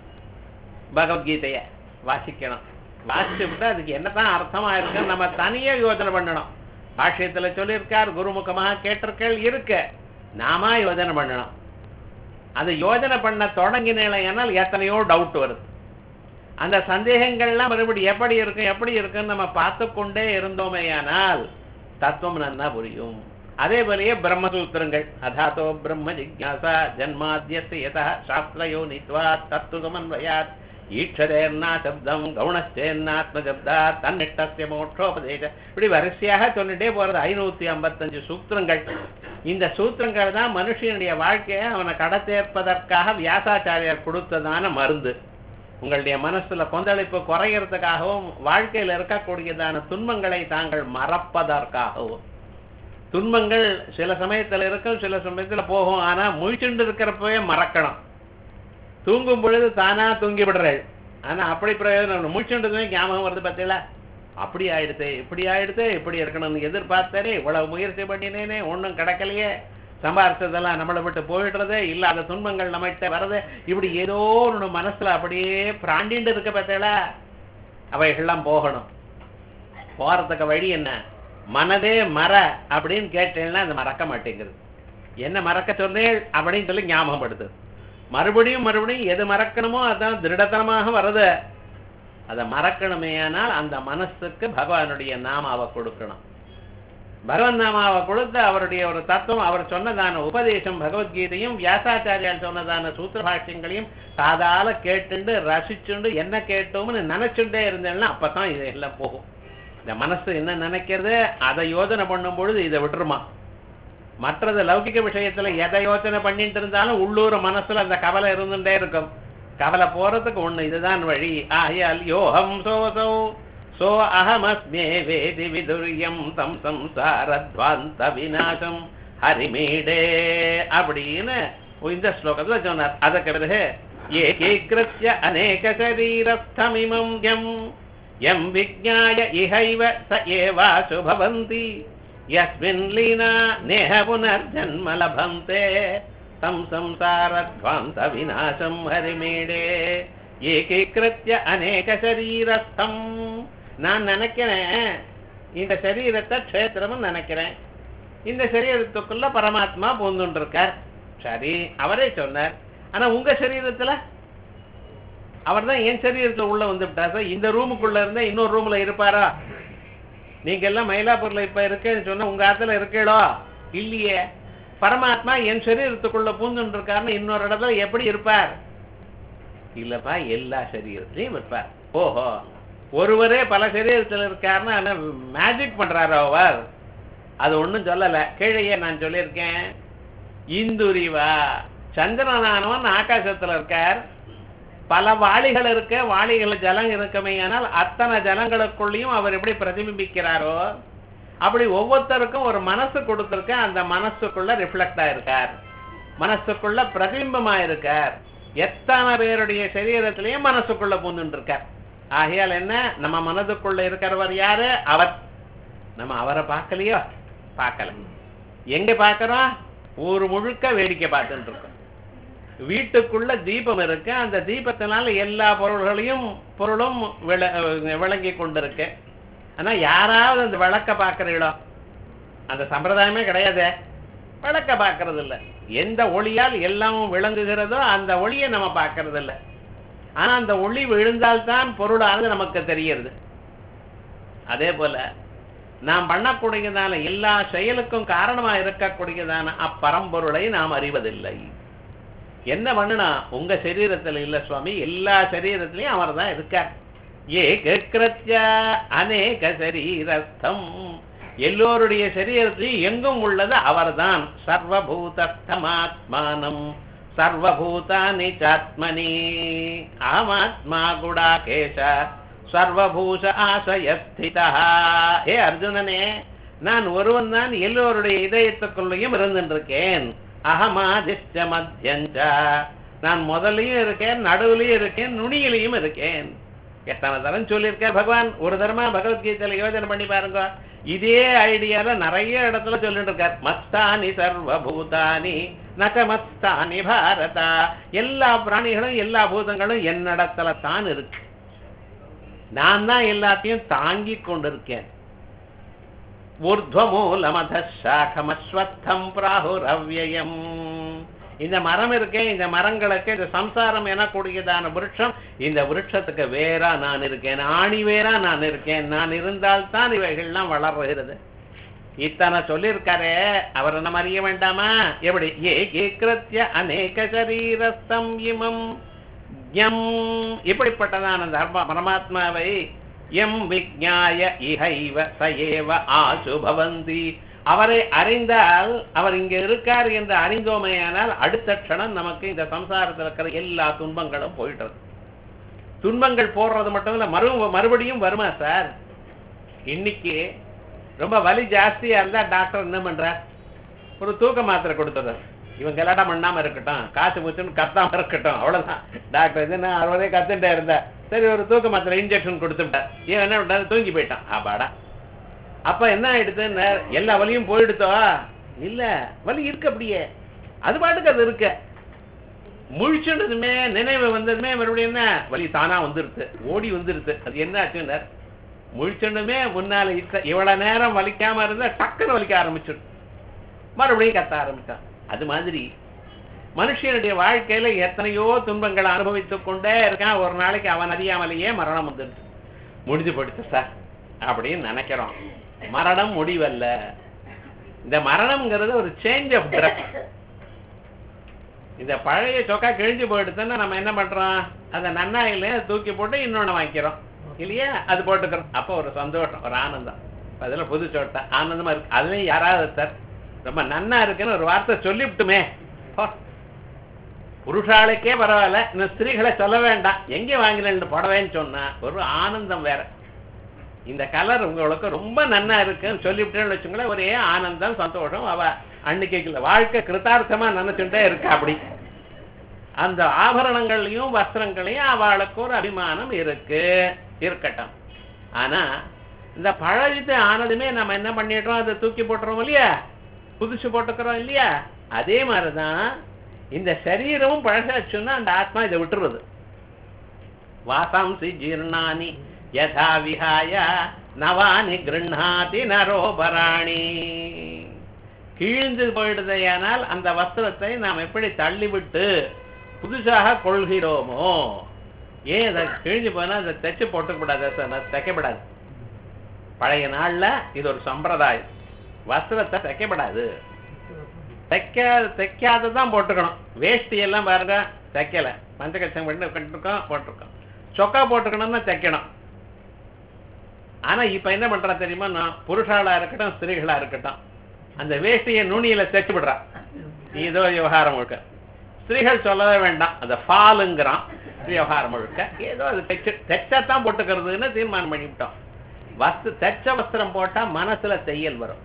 பகவத்கீதைய வாசிக்கணும் வாசிச்சு விட்டு அதுக்கு என்னதான் அர்த்தமா இருக்குன்னு நம்ம தனியே யோசனை பண்ணணும் பாஷ்யத்துல சொல்லியிருக்கார் குருமுகமாக கேட்டிருக்கள் இருக்க நாம யோஜனை பண்ணணும் அது யோஜனை பண்ண தொடங்கினால் எத்தனையோ டவுட் வருது அந்த சந்தேகங்கள்லாம் மறுபடி எப்படி இருக்கும் எப்படி இருக்குன்னு நம்ம பார்த்து கொண்டே இருந்தோமேயானால் தத்துவம் நன்னா புரியும் அதே போலயே பிரம்மசூத்திரங்கள் அதாத்தோ பிரம்ம ஜிக்யாசா ஜன்மாத்தியத்து யதா சாஸ்திரயோ நித்வா தத்து சமன்வயாத் ஈட்சதேர்னா சப்தம் கவுணஸ்தேர்னாத்ம சப்தா தன்னிட்டஸ்ய மோட்சோபதேச இப்படி வரிசையாக சொல்லிட்டே போறது ஐநூத்தி ஐம்பத்தஞ்சு சூத்திரங்கள் இந்த சூத்திரங்கள் தான் மனுஷனுடைய வாழ்க்கையை அவனை கடத்தேற்பதற்காக வியாசாச்சாரியார் கொடுத்ததான மருந்து உங்களுடைய மனசுல கொந்தளிப்பு குறையறதுக்காகவும் வாழ்க்கையில இருக்கக்கூடியதான துன்பங்களை தாங்கள் மறப்பதற்காகவும் துன்பங்கள் சில சமயத்துல இருக்கும் சில சமயத்துல போகும் ஆனா முழிச்சுண்டு இருக்கிறப்பவே மறக்கணும் தூங்கும் பொழுது தானா தூங்கி விடுறாள் ஆனா அப்படி பிரயோஜனம் முழிச்சுன்றதுமே ஞாபகம் வருது பார்த்தீங்களா அப்படி ஆயிடுத்து இப்படி ஆயிடுத்து இப்படி இருக்கணும்னு எதிர்பார்த்தாரே இவ்வளவு முயற்சி பண்ணினேனே ஒண்ணும் கிடைக்கலையே சம்பாரிச்சதெல்லாம் நம்மளை விட்டு போயிடுறது இல்லாத துன்பங்கள் நம்மகிட்ட வர்றது இப்படி ஏதோ ஒன்று மனசுல அப்படியே பிராண்டிண்டு இருக்க பார்த்தீங்களா அவைகள்லாம் போகணும் போறதுக்கு வழி என்ன மனதே மற அப்படின்னு கேட்டேன்னா அது மறக்க மாட்டேங்குது என்ன மறக்க சொன்னேன் அப்படின்னு சொல்லி ஞாபகப்படுது மறுபடியும் மறுபடியும் எது மறக்கணுமோ அதான் திருடத்தனமாக வருது அதை மறக்கணுமே ஆனால் அந்த மனசுக்கு பகவானுடைய நாமாவை கொடுக்கணும் பகவன் நாமாவை கொடுத்து அவருடைய ஒரு தத்துவம் அவர் சொன்னதான உபதேசம் பகவத்கீதையும் வியாசாச்சாரியால் சொன்னதான சூத்திர பாஷ்யங்களையும் காதால கேட்டுண்டு ரசிச்சுண்டு என்ன கேட்டோம்னு நினைச்சுட்டே இருந்தேன்னா அப்பதான் இது எல்லாம் போகும் இந்த மனசு என்ன நினைக்கிறது அதை யோசனை பண்ணும் பொழுது இதை விட்டுருமா மற்றது லௌகிக விஷயத்துல எதை யோசனை பண்ணிட்டு இருந்தாலும் உள்ளூர் மனசுல அந்த கவலை இருந்துட்டே இருக்கும் கவலை போறதுக்கு ஒண்ணு இதுதான் வழி ஆகையால் யோகம் சோசௌ சோ அகமஸ்மே வேதி விதுரியம் தம் சம்சாரத்வாந்த விநாசம் ஹரிமீடே அப்படின்னு இந்த ஸ்லோகத்துல சொன்னார் அதற்கு பிறகு ஏகீகிருத்ய அநேக சரீரஸ்தமிமம் யம் யம் விஜ்ஞாய இஹைவ ச ஏவாசு பவந்தி யஸ்மின் லீனா நேஹ புனர்ஜன்ம லபந்தே தம் சம்சாரத்வாந்த விநாசம் ஹரிமீடே ஏகீகிருத்ய அநேக சரீரஸ்தம் நான் நினைக்கிறேன் இந்த சரீரத்தை க்ஷேத்திரம்னு நினைக்கிறேன் இந்த சரீரத்துக்குள்ள பரமாத்மா பூந்துட்டு இருக்கார் சரி அவரே சொன்னார் ஆனா உங்க சரீரத்துல அவர் தான் என் சரீரத்துல உள்ள வந்துவிட்டார் சார் இந்த ரூமுக்குள்ள இருந்தா இன்னொரு ரூம்ல இருப்பாரா நீங்க எல்லாம் மயிலாப்பூர்ல இப்ப இருக்கேன்னு சொன்னா உங்க ஆத்துல இருக்கீளோ இல்லையே பரமாத்மா என் சரீரத்துக்குள்ள பூந்துட்டு இருக்காருன்னு இன்னொரு இடத்துல எப்படி இருப்பார் இல்லப்பா எல்லா சரீரத்திலையும் இருப்பார் ஓஹோ ஒருவரே பல சரீரத்தில் இருக்காருன்னா மேஜிக் பண்றாரு அவர் அது ஒண்ணும் சொல்லல கீழையே நான் சொல்லியிருக்கேன் இந்துரிவா சந்திரனானவன் ஆகாசத்துல இருக்கார் பல வாளிகள் இருக்க வாளிகள் ஜலம் இருக்குமே ஆனால் அத்தனை ஜலங்களுக்குள்ளேயும் அவர் எப்படி பிரதிபிம்பிக்கிறாரோ அப்படி ஒவ்வொருத்தருக்கும் ஒரு மனசு கொடுத்திருக்க அந்த மனசுக்குள்ள ரிஃப்ளெக்ட் ஆயிருக்கார் மனசுக்குள்ள பிரதிபிம்பமா இருக்கார் எத்தனை பேருடைய சரீரத்திலையும் மனசுக்குள்ள பூந்துட்டு இருக்கார் ஆகையால் என்ன நம்ம மனதுக்குள்ள இருக்கிறவர் யாரு அவர் நம்ம அவரை பார்க்கலையோ பார்க்கல எங்க பார்க்கறோம் ஊர் முழுக்க வேடிக்கை பார்த்துட்டு இருக்கோம் வீட்டுக்குள்ள தீபம் இருக்கு அந்த தீபத்தினால எல்லா பொருள்களையும் பொருளும் விள- விளங்கி கொண்டிருக்கு ஆனா யாராவது அந்த விளக்க பார்க்கிற இடம் அந்த சம்பிரதாயமே கிடையாதே விளக்க பார்க்கறது இல்ல எந்த ஒளியால் எல்லாமும் விளங்குகிறதோ அந்த ஒளியை நம்ம பார்க்கறது இல்ல ஆனா அந்த ஒளி விழுந்தால்தான் பொருளானது நமக்கு தெரிகிறது அதே போல நாம் பண்ணக்கூடியதான எல்லா செயலுக்கும் காரணமா இருக்கக்கூடியதான அப்பரம்பொருளை நாம் அறிவதில்லை என்ன பண்ணுனா உங்க சரீரத்துல இல்ல சுவாமி எல்லா சரீரத்திலையும் அவர் தான் இருக்கார் ஏ கேக்கிரத்ய அநேக சரீரஸ்தம் எல்லோருடைய சரீரத்திலையும் எங்கும் உள்ளது அவர்தான் சர்வபூதஸ்தமாத்மானம் சர்வபூதானி சாத்மனி ஆமாத்மா குடாகேஷ சர்வபூஷ ஆசயஸ்திதா ஏ அர்ஜுனனே நான் ஒருவன் தான் எல்லோருடைய இதயத்துக்குள்ளேயும் இருந்துருக்கேன் அகமாதிஷ்ட மத்தியஞ்ச நான் முதலையும் இருக்கேன் நடுவுலையும் இருக்கேன் நுனியிலையும் இருக்கேன் எத்தனை தரம் சொல்லியிருக்கேன் பகவான் ஒரு தரமா பகவத்கீதையில யோசனை பண்ணி பாருங்க இதே ஐடியால நிறைய இடத்துல சொல்லிட்டு இருக்கார் மஸ்தானி சர்வபூதானி நக மஸ்தானி பாரதா எல்லா பிராணிகளும் எல்லா பூதங்களும் என்னிடத்துல தான் இருக்கு நான் தான் எல்லாத்தையும் தாங்கி கொண்டிருக்கேன் ஊர்துவமூலமதம் பிராகுரவ்யயம் இந்த மரம் இருக்கே இந்த மரங்களுக்கு இந்த சம்சாரம் எனக்கூடியதான விருட்சம் இந்த விருட்சத்துக்கு வேறா நான் இருக்கேன் ஆணி வேறா நான் இருக்கேன் நான் இருந்தால்தான் இவைகள்லாம் வளர்கிறது இத்தனை சொல்லியிருக்காரே அவர் நம்ம அறிய வேண்டாமா எப்படி ஏ ஏக்கிரத்ய அநேக சரீரஸ்தம் இமம் யம் இப்படிப்பட்டதான அந்த பரமா- பரமாத்மாவை எம் விஜ்ஞாய இஹைவ சயேவ ஆசு பவந்தி அவரை அறிந்தால் அவர் இங்க இருக்கார் என்று அறிந்தோமேயானால் அடுத்த க்ஷணம் நமக்கு இந்த சம்சாரத்தில் இருக்கிற எல்லா துன்பங்களும் போயிடுறது துன்பங்கள் போடுறது மட்டும் இல்ல மறு மறுபடியும் வருமா சார் இன்னைக்கு ரொம்ப வலி ஜாஸ்தியா இருந்தா டாக்டர் என்ன பண்றார் ஒரு தூக்க மாத்திரை கொடுத்துறாரு இவன் கலாட்டம் பண்ணாம இருக்கட்டும் காசு முச்சுன்னு கத்தாம இருக்கட்டும் அவ்வளவுதான் டாக்டர் இது என்ன அறுபதே கத்துட்டே இருந்தா சரி ஒரு தூக்க மாத்திரை இன்ஜெக்ஷன் கொடுத்துட்டார் இவன் என்ன பண்ணாரு தூங்கி போயிட்டான் ஆபாடா அப்ப என்ன ஆயிடுதுன்னு எல்லா வலியும் போயிடுத்தோ இல்ல வலி இருக்கு அப்படியே அது பாட்டுக்கு அது இருக்கு முழிச்சுட்டதுமே நினைவு வந்ததுமே மறுபடியும் என்ன வலி தானா வந்துருது ஓடி வந்துருது அது என்ன ஆச்சுன்னு முழிச்சுண்டுமே முன்னால இருக்க இவ்வளவு நேரம் வலிக்காம இருந்தா டக்குன்னு வலிக்க ஆரம்பிச்சிடும் மறுபடியும் கத்த ஆரம்பிச்சான் அது மாதிரி மனுஷனுடைய வாழ்க்கையில எத்தனையோ துன்பங்களை அனுபவித்துக் கொண்டே இருக்கான் ஒரு நாளைக்கு அவன் அறியாமலேயே மரணம் வந்துடுச்சு முடிஞ்சு போயிடுச்சு சார் அப்படின்னு நினைக்கிறோம் மரணம் முடிவல்ல இந்த மரணம்ங்கிறது ஒரு சேஞ்ச் ஆஃப் ட்ரெஸ் இந்த பழைய சொக்கா கிழிஞ்சு போயிடுச்சுன்னா நம்ம என்ன பண்றோம் அந்த நன்னாயில தூக்கி போட்டு இன்னொன்னு வாங்கிக்கிறோம் இல்லையா அது போட்டுக்கிறோம் அப்போ ஒரு சந்தோஷம் ஒரு ஆனந்தம் அதில் புது சோட்டை ஆனந்தமா இருக்கு அதுலயும் யாராவது சார் ரொம்ப நன்னா இருக்குன்னு ஒரு வார்த்தை சொல்லிவிட்டுமே போ. புருஷாளுக்கே பரவாயில்ல இந்த ஸ்திரீகளை சொல்ல வேண்டாம் எங்க வாங்கினேன்னு புடவைன்னு சொன்னா ஒரு ஆனந்தம் வேற இந்த கலர் உங்களுக்கு ரொம்ப நன்னா இருக்குன்னு சொல்லிவிட்டேன்னு வச்சுங்களேன் ஒரே ஆனந்தம் சந்தோஷம் அவ அன்னைக்கு வாழ்க்கை கிருத்தார்த்தமா நினைச்சுட்டே இருக்கா அப்படி அந்த ஆபரணங்களையும் வஸ்திரங்களையும் அவளுக்கு ஒரு அபிமானம் இருக்கு இருக்கட்டும் ஆனா இந்த பழகிட்டு ஆனதுமே நம்ம என்ன பண்ணிடுறோம் அதை தூக்கி போட்டுறோம் இல்லையா புதுசு போட்டுக்கிறோம் இல்லையா அதே மாதிரிதான் இந்த சரீரமும் பழசாச்சுன்னா அந்த ஆத்மா இதை விட்டுருது வாசாம்சி ஜீர்ணானி யதா விஹாய நவானி கிருண்ணாதி நரோபராணி கீழ்ந்து போயிடுதையானால் அந்த வஸ்திரத்தை நாம் எப்படி தள்ளிவிட்டு புதுசாக கொள்கிறோமோ ஏன் அதை கிழிஞ்சு போனா அதை தைச்சு போட்டுக்கூடாது சார் தைக்கப்படாது பழைய நாள்ல இது ஒரு சம்பிரதாயம் வஸ்திரத்தை தைக்கப்படாது தைக்காத தைக்காததான் போட்டுக்கணும் வேஷ்டி எல்லாம் பாருங்க தைக்கல பஞ்சகச்சம் பண்ணி கட்டிருக்கோம் போட்டிருக்கோம் சொக்கா போட்டுக்கணும்னா தைக்கணும் ஆனா இப்ப என்ன பண்றா தெரியுமா நான் புருஷாளா இருக்கட்டும் ஸ்திரீகளா இருக்கட்டும் அந்த வேஷ்டியை நுனியில தைச்சு விடுறா இதோ விவகாரம் முழுக்க ஸ்திரீகள் சொல்லவே வேண்டாம் அந்த ஃபாலுங்கிறான் விவகாரம் முழுக்க ஏதோ அது தைச்சு தைச்சாத்தான் போட்டுக்கிறதுன்னு தீர்மானம் பண்ணிவிட்டோம் வஸ்து தைச்ச வஸ்திரம் போட்டா மனசுல தையல் வரும்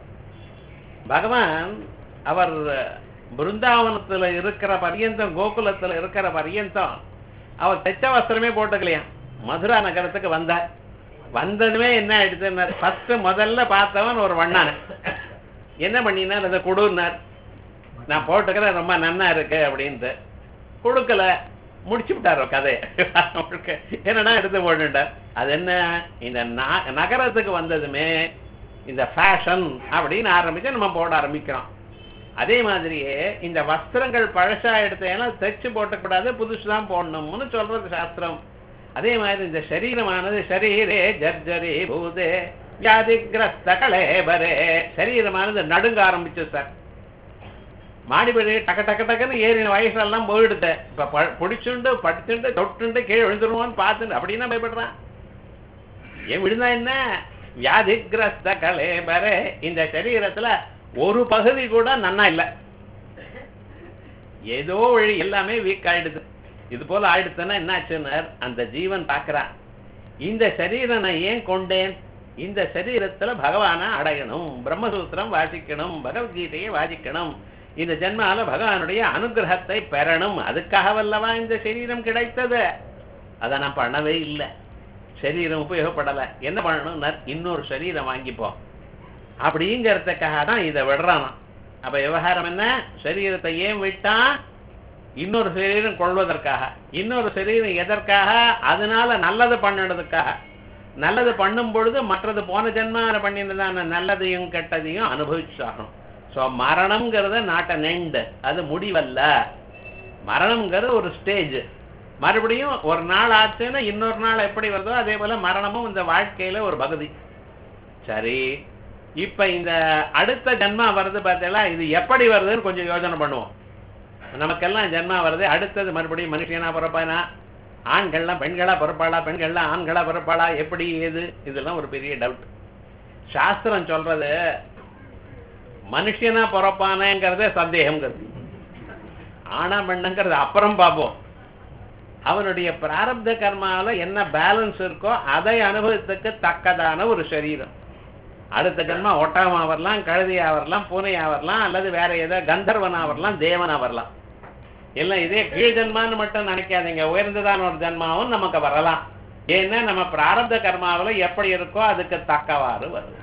பகவான் அவர் பிருந்தாவனத்துல இருக்கிற பரியந்தம் கோகுலத்துல இருக்கிற பரியந்தம் அவர் தைச்ச வஸ்திரமே போட்டுக்கலையா மதுரா நகரத்துக்கு வந்தார் வந்ததுமே என்ன ஆயிடுச்சுன்னார் ஃபர்ஸ்ட் முதல்ல பார்த்தவன் ஒரு வண்ணான என்ன பண்ணினார் அதை கொடுன்னார் நான் போட்டுக்கிறேன் ரொம்ப நன்னா இருக்கு அப்படின்ட்டு கொடுக்கல முடிச்சு விட்டாரோ கதையை என்னன்னா எடுத்து போட்டுட்டார் அது என்ன இந்த நா- நகரத்துக்கு வந்ததுமே இந்த ஃபேஷன் அப்படின்னு ஆரம்பிச்சு நம்ம போட ஆரம்பிக்கிறோம் அதே மாதிரியே இந்த வஸ்திரங்கள் பழசா எடுத்தேன்னா தைச்சு போட்டக்கூடாது புதுசு தான் போடணும்னு சொல்றது சாஸ்திரம் அதே மாதிரி இந்த சரீரமானது சரீரே ஜர்ஜரி பூதே வியாதிகிரஸ்த கலேபரே சரீரமானது நடுங்க ஆரம்பிச்சு சார் மாடிப்படி டக்க டக்க டக்குன்னு ஏறின வயசெல்லாம் போயிடுது இப்ப ப- பிடிச்சுண்டு படுத்துண்டு தொட்டுண்டு கீழே விழுந்துருவோன்னு பார்த்துட்டு அப்படின்னா பயப்படுறான் ஏன் விழுந்தா என்ன வியாதிகிரஸ்த கலேபரே இந்த சரீரத்துல ஒரு பகுதி கூட நன்னா இல்ல ஏதோ வழி எல்லாமே வீக் ஆயிடுது இது போல ஆயிடுச்சுன்னா என்ன ஆச்சுன்னார் அந்த ஜீவன் பார்க்கறான் இந்த சரீரம் நான் ஏன் கொண்டேன் இந்த சரீரத்துல பகவானை அடையணும் பிரம்மசூத்திரம் வாசிக்கணும் பகவத்கீதையை வாசிக்கணும் இந்த ஜென்மால பகவானுடைய அனுகிரகத்தை பெறணும் அதுக்காகவல்லவா இந்த சரீரம் கிடைத்தது அதை நான் பண்ணவே இல்லை சரீரம் உபயோகப்படலை என்ன பண்ணணும்னா இன்னொரு சரீரம் வாங்கிப்போம் அப்படிங்கிறதுக்காக தான் இதை விடுறானாம் அப்ப விவகாரம் என்ன சரீரத்தை ஏன் விட்டா இன்னொரு சரீரம் கொள்வதற்காக இன்னொரு சரீரம் எதற்காக அதனால நல்லது பண்ணுறதுக்காக நல்லது பண்ணும் பொழுது மற்றது போன ஜென்மால பண்ணினதான நல்லதையும் கெட்டதையும் அனுபவிச்சாகணும் ஸோ மரணம்ங்கிறது நாட்ட நெண்டு அது முடிவல்ல மரணம்ங்கிறது ஒரு ஸ்டேஜ் மறுபடியும் ஒரு நாள் ஆச்சுன்னா இன்னொரு நாள் எப்படி வருதோ அதே போல மரணமும் இந்த வாழ்க்கையில ஒரு பகுதி சரி இப்ப இந்த அடுத்த ஜென்மா வருது பார்த்தீங்களா இது எப்படி வருதுன்னு கொஞ்சம் யோசனை பண்ணுவோம் நமக்கெல்லாம் ஜென்மா வருது அடுத்தது மறுபடியும் மனுஷனா பிறப்பானா ஆண்கள்லாம் பெண்களா பிறப்பாளா பெண்கள்லாம் ஆண்களா பிறப்பாளா எப்படி ஏது இதெல்லாம் ஒரு பெரிய டவுட் சாஸ்திரம் சொல்றது மனுஷனா பிறப்பானேங்கிறதே சந்தேகம்ங்கிறது ஆனா பெண்ணுங்கிறது அப்புறம் பார்ப்போம் அவனுடைய பிராரப்த கர்மால என்ன பேலன்ஸ் இருக்கோ அதை அனுபவத்துக்கு தக்கதான ஒரு சரீரம் அடுத்த ஜென்மா ஒட்டகமா வரலாம் கழுதையா வரலாம் பூனையா வரலாம் அல்லது வேற ஏதோ கந்தர்வனா வரலாம் தேவனா வரலாம் எல்லாம் இதே கீழ் ஜென்மான்னு மட்டும் நினைக்காதீங்க உயர்ந்ததான ஒரு ஜென்மாவும் நமக்கு வரலாம் ஏன்னா நம்ம பிராரப்த கர்மாவுல எப்படி இருக்கோ அதுக்கு தக்கவாறு வரும்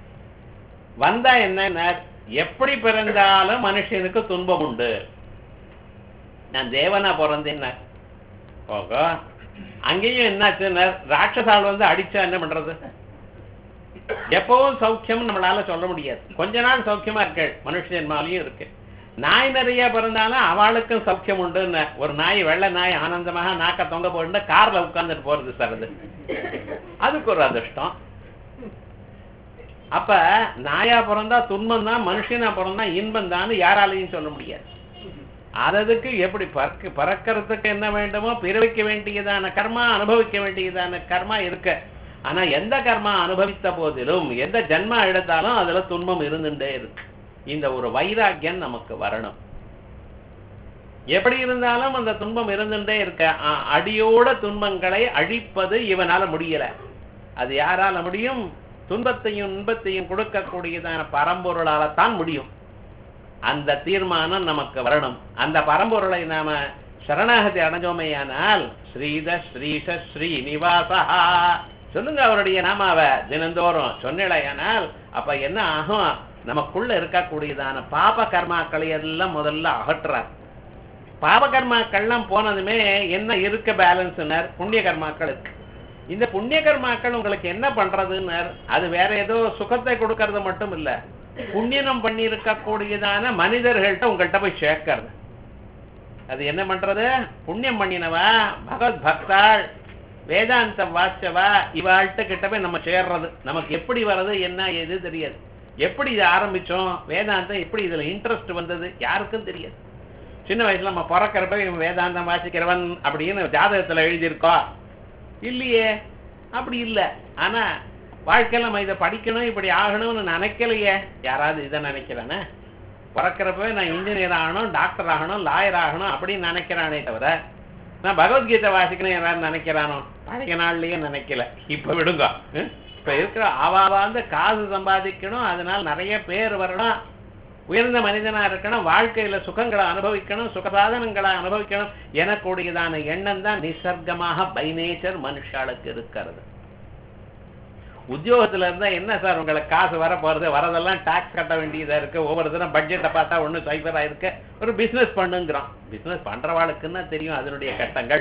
வந்தா என்ன எப்படி பிறந்தாலும் மனுஷனுக்கு துன்பம் உண்டு நான் தேவனா பிறந்தேன் ஓகோ அங்கேயும் என்னாச்சுன்னா ராட்சசால் வந்து அடிச்சா என்ன பண்றது எப்பவும் சௌக்கியம் நம்மளால சொல்ல முடியாது கொஞ்ச நாள் சௌக்கியமா இருக்கு மனுஷ ஜென்மாலையும் இருக்கு நாய் நிறைய பிறந்தாலும் அவளுக்கும் சௌக்கியம் உண்டுன்னு ஒரு நாய் வெள்ளை நாய் ஆனந்தமாக நாக்க தொங்க போட்டு கார்ல உட்கார்ந்துட்டு போறது சார் அது அதுக்கு ஒரு அதிர்ஷ்டம் அப்ப நாயா பிறந்தா துன்பம் தான் மனுஷனா பிறந்தா இன்பம் தான் யாராலையும் சொல்ல முடியாது அததுக்கு எப்படி பறக்க பறக்கிறதுக்கு என்ன வேண்டுமோ பிறவிக்க வேண்டியதான கர்மா அனுபவிக்க வேண்டியதான கர்மா இருக்க ஆனா எந்த கர்மா அனுபவித்த போதிலும் எந்த ஜென்மா எடுத்தாலும் அதுல துன்பம் இருந்துட்டே இருக்கு இந்த ஒரு வைராக்கியம் நமக்கு வரணும் எப்படி இருந்தாலும் அந்த துன்பம் இருந்துட்டே இருக்க அ- அடியோட துன்பங்களை அழிப்பது இவனால முடியல அது யாரால முடியும் துன்பத்தையும் இன்பத்தையும் கொடுக்கக்கூடியதான பரம்பொருளால தான் முடியும் அந்த தீர்மானம் நமக்கு வரணும் அந்த பரம்பொருளை நாம சரணாகதி அடைஞ்சோமையானால் ஸ்ரீத ஸ்ரீஷ ஸ்ரீனிவாசா சொல்லுங்க அவருடைய நாமாவ தினந்தோறும் சொன்னலையானால் அப்ப என்ன ஆகும் நமக்குள்ள இருக்கக்கூடியதான பாப கர்மாக்களை எல்லாம் முதல்ல அகற்றுறார் பாப கர்மாக்கள்லாம் போனதுமே என்ன இருக்க பேலன்ஸ்னர் புண்ணிய கர்மாக்கள் இருக்கு இந்த புண்ணிய கர்மாக்கள் உங்களுக்கு என்ன பண்றதுன்னர் அது வேற ஏதோ சுகத்தை கொடுக்கறது மட்டும் இல்ல புண்ணியம் பண்ணி இருக்கக்கூடியதான மனிதர்கள்ட்ட உங்கள்கிட்ட போய் சேர்க்கறது அது என்ன பண்றது புண்ணியம் பண்ணினவா பகவத் பக்தாள் வேதாந்தம் வாச்சவா இவாள்கிட்ட கிட்ட போய் நம்ம சேர்றது நமக்கு எப்படி வர்றது என்ன எது தெரியாது எப்படி இதை ஆரம்பிச்சோம் வேதாந்தம் எப்படி இதுல இன்ட்ரெஸ்ட் வந்தது யாருக்கும் தெரியாது சின்ன வயசுல நம்ம பிறக்கிறப்ப இவன் வேதாந்தம் வாசிக்கிறவன் அப்படின்னு ஜாதகத்துல எழுதியிருக்கோம் இல்லையே அப்படி இல்லை ஆனா வாழ்க்கையில நம்ம இதை படிக்கணும் இப்படி ஆகணும்னு நினைக்கலையே யாராவது இதை நினைக்கிறானே பிறக்கிறப்பவே நான் இன்ஜினியர் ஆகணும் டாக்டர் ஆகணும் லாயர் ஆகணும் அப்படின்னு நினைக்கிறானே தவிர நான் பகவத்கீதை வாசிக்கணும் யாராவது நினைக்கிறானோ பழைய நாள்லயே நினைக்கல இப்ப விடுங்க ஹம்? இப்ப இருக்கிற ஆவாவாந்த காசு சம்பாதிக்கணும் அதனால நிறைய பேர் வரணும் உயர்ந்த மனிதனா இருக்கணும் வாழ்க்கையில சுகங்களை அனுபவிக்கணும் சுகசாதனங்களை அனுபவிக்கணும் எனக்கூடியதான எண்ணம் தான் நிசர்க்கமாக பை நேச்சர் மனுஷாளுக்கு இருக்கிறது உத்தியோகத்துல இருந்தா என்ன சார் உங்களுக்கு காசு வர போறது வரதெல்லாம் டாக்ஸ் கட்ட வேண்டியதா இருக்கு ஒவ்வொரு தினம் பட்ஜெட்டை பார்த்தா ஒண்ணு சைபரா இருக்கு ஒரு பிசினஸ் பண்ணுங்கிறான் பிசினஸ் பண்றவாளுக்குன்னா தெரியும் அதனுடைய கட்டங்கள்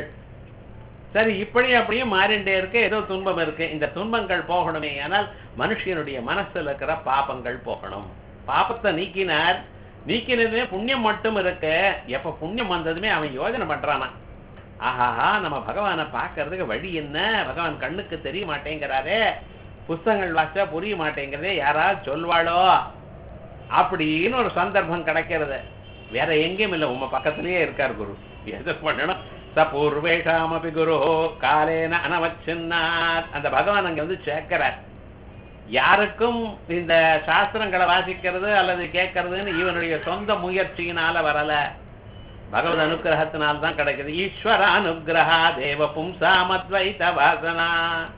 சரி இப்படி அப்படியே மாறிண்டே இருக்கு ஏதோ துன்பம் இருக்கு இந்த துன்பங்கள் போகணுமே ஆனால் மனுஷனுடைய மனசுல இருக்கிற பாபங்கள் போகணும் பாபத்தை நீக்கினார் நீக்கினதுமே புண்ணியம் மட்டும் இருக்கு எப்ப புண்ணியம் வந்ததுமே அவன் யோஜனை பண்றானா ஆஹாஹா நம்ம பகவானை பார்க்கறதுக்கு வழி என்ன பகவான் கண்ணுக்கு தெரிய மாட்டேங்கிறாரே புஸ்தகங்கள் வாசிச்சா புரிய மாட்டேங்கிறதே யாராவது சொல்வாளோ அப்படின்னு ஒரு சந்தர்ப்பம் கிடைக்கிறது வேற எங்கேயும் இல்லை உங்க பக்கத்திலேயே இருக்கார் குரு எது பண்ணணும் ச பூர்வேஷாமபி குரு காலேன அனவச்சின்னாத் அந்த பகவான் அங்க வந்து சேர்க்கிறார் யாருக்கும் இந்த சாஸ்திரங்களை வாசிக்கிறது அல்லது கேட்கறதுன்னு இவனுடைய சொந்த முயற்சியினால வரல பகவத் அனுகிரகத்தினால் தான் கிடைக்குது ஈஸ்வர அனுகிரகா தேவ பும்சாமத்வைத வாசனா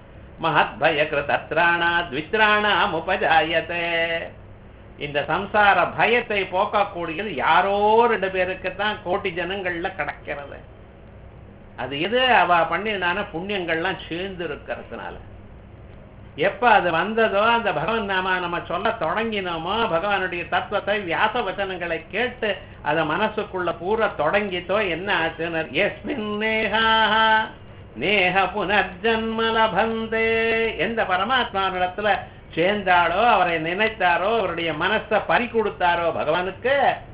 மகத்பய கிருதத்ராணா த்வித்ராணாம் உபஜாயத்தே இந்த சம்சார பயத்தை போக்கக்கூடியது யாரோ ரெண்டு பேருக்கு தான் கோட்டி ஜனங்கள்ல கிடைக்கிறது அது எது அவ பண்ணினான புண்ணியங்கள்லாம் சேர்ந்து இருக்கிறதுனால எப்ப அது வந்ததோ அந்த பகவான் நாம நம்ம சொல்ல தொடங்கினோமோ பகவானுடைய தத்துவத்தை வியாச வச்சனங்களை கேட்டு அத மனசுக்குள்ள பூரா தொடங்கித்தோ என்ன ஆச்சுன்னு எஸ்மின் நேஹா நேஹ புனர்ஜன்ம லபந்தே எந்த பரமாத்மாவிடத்துல சேர்ந்தாளோ அவரை நினைத்தாரோ அவருடைய மனசை பறி கொடுத்தாரோ பகவானுக்கு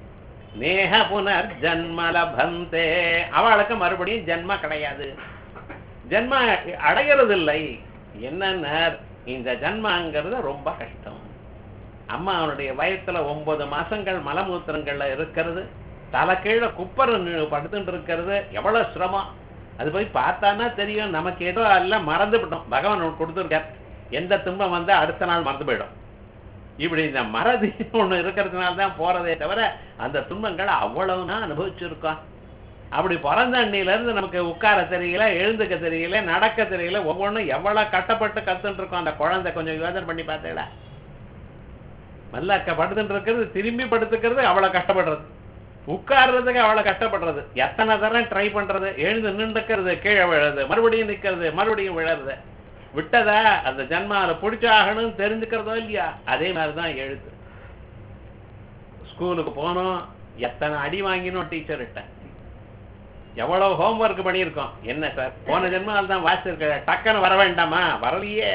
நேஹ புனர்ஜன்ம லபந்தே அவளுக்கு மறுபடியும் ஜென்ம கிடையாது ஜென்ம அடைகிறது இல்லை என்னன்னா இந்த ஜன்மாங்கிறது ரொம்ப கஷ்டம் அம்மா அவனுடைய வயத்துல ஒன்பது மாசங்கள் மலமூத்திரங்கள்ல இருக்கிறது தலை கீழே குப்பர் படுத்துட்டு இருக்கிறது எவ்வளவு சிரமம் அது போய் பார்த்தானா தெரியும் நமக்கு ஏதோ எல்லாம் மறந்து விட்டோம் பகவான் நமக்கு கொடுத்துருக்கார் எந்த துன்பம் வந்தா அடுத்த நாள் மறந்து போயிடும் இப்படி இந்த மறதி ஒண்ணு இருக்கிறதுனால தான் போறதே தவிர அந்த துன்பங்களை அவ்வளவுனா அனுபவிச்சிருக்கோம் அப்படி பிறந்த அண்ணில இருந்து நமக்கு உட்கார தெரியல எழுந்துக்க தெரியல நடக்க தெரியல ஒவ்வொன்றும் எவ்வளவு கட்டப்பட்டு கத்துட்டு இருக்கோம் அந்த குழந்தை கொஞ்சம் யோசனை பண்ணி பார்த்தேடா மல்லாக்க படுத்துட்டு இருக்கிறது திரும்பி படுத்துக்கிறது அவ்வளவு கஷ்டப்படுறது உட்கார்றதுக்கு அவ்வளவு கஷ்டப்படுறது எத்தனை தரம் ட்ரை பண்றது எழுந்து நின்றுக்கிறது கீழே விழுறது மறுபடியும் நிக்கிறது மறுபடியும் விழறது விட்டதா அந்த ஜன்மால பிடிச்சாகணும்னு தெரிஞ்சுக்கிறதோ இல்லையா அதே மாதிரிதான் எழுது ஸ்கூலுக்கு போனோம் எத்தனை அடி வாங்கினோம் டீச்சர்கிட்ட எவ்வளவு ஹோம்ஒர்க் பண்ணியிருக்கோம் என்ன சார் போன ஜென்மால் தான் வாசிச்சிருக்க டக்குன்னு வர வேண்டாமா வரலையே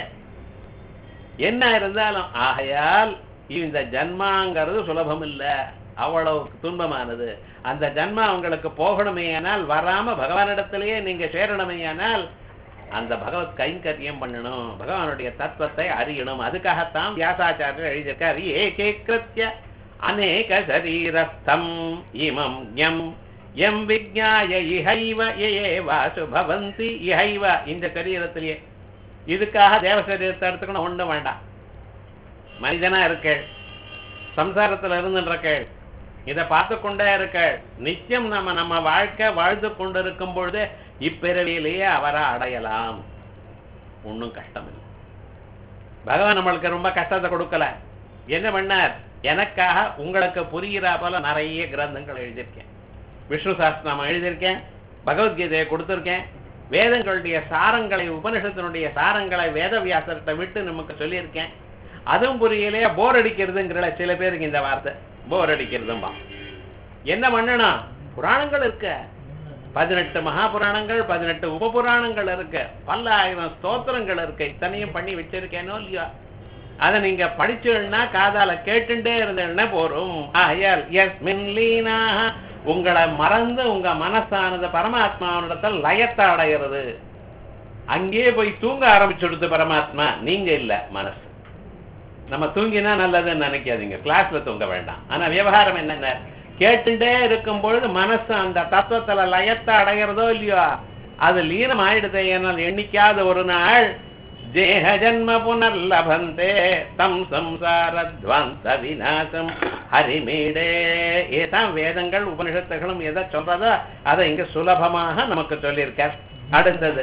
என்ன இருந்தாலும் ஆகையால் இந்த ஜன்மாங்கிறது சுலபம் இல்ல அவ்வளவு துன்பமானது அந்த ஜன்மா உங்களுக்கு போகணுமேயானால் வராம பகவானிடத்திலேயே நீங்க சேரணுமேயானால் அந்த பகவத் கைங்கரியம் பண்ணணும் பகவானுடைய தத்துவத்தை அறியணும் அதுக்காகத்தான் வியாசாச்சாரியர் எழுதியிருக்கார் ஏகே கிருத்திய அநேக சரீரஸ்தம் இமம் ஞம் எம் விஜ்ஞாய இஹைவ ஏவாசு பவந்தி இஹைவ இந்த சரீரத்திலேயே இதுக்காக தேவ சரீரத்தை எடுத்துக்கணும் ஒண்ணும் வேண்டாம் மனிதனா இருக்கள் சம்சாரத்துல இருந்துருக்கள் இதை பார்த்து கொண்டே இருக்கள் நித்தியம் நம்ம நம்ம வாழ்க்கை வாழ்ந்து கொண்டிருக்கும் பொழுது இப்பிறவியிலேயே அவரை அடையலாம் ஒன்றும் கஷ்டம் இல்லை பகவான் நம்மளுக்கு ரொம்ப கஷ்டத்தை கொடுக்கல என்ன பண்ணார் எனக்காக உங்களுக்கு புரிகிறா போல நிறைய கிரந்தங்கள் எழுதியிருக்கேன் விஷ்ணு சாஸ்திரம் எழுதியிருக்கேன் பகவத்கீதையை கொடுத்துருக்கேன் வேதங்களுடைய சாரங்களை உபனிஷத்தினுடைய சாரங்களை வேதவியாசத்தை விட்டு நமக்கு சொல்லியிருக்கேன் அதுவும் புரியலையே போர் அடிக்கிறதுங்கிற சில பேருக்கு இந்த வார்த்தை போர் அடிக்கிறதும்பா என்ன பண்ணணும் புராணங்கள் இருக்கு பதினெட்டு மகாபுராணங்கள் பதினெட்டு உபபுராணங்கள் இருக்கு பல்லாயிரம் ஸ்தோத்திரங்கள் இருக்கு இத்தனையும் பண்ணி வச்சிருக்கேனோ இல்லையோ அதை நீங்க படிச்சீங்கன்னா காதால கேட்டுட்டே இருந்தேன்னா போரும் ஆகையால் எஸ்மின் லீனாக உங்களை மறந்து உங்க மனசானது பரமாத்மாவிடத்தில் லயத்தை அடைகிறது அங்கேயே போய் தூங்க ஆரம்பிச்சுடுது பரமாத்மா நீங்க இல்ல மனசு நம்ம தூங்கினா நல்லதுன்னு நினைக்காதீங்க கிளாஸ்ல தூங்க வேண்டாம் ஆனா விவகாரம் என்னென்ன கேட்டுட்டே இருக்கும் பொழுது மனசு அந்த தத்துவத்துல லயத்தை அடைகிறதோ இல்லையோ அது லீனம் ஆயிடுதே என்னால் எண்ணிக்காத ஒரு நாள் தேக ஜன்ம புனர்லபந்தே தம் சம்சாரத்வாந்த விநாசம் ஹரிமீடே ஏதான் வேதங்கள் உபனிஷத்துகளும் எதை சொல்றதோ அதை இங்க சுலபமாக நமக்கு சொல்லியிருக்கார் அடுத்தது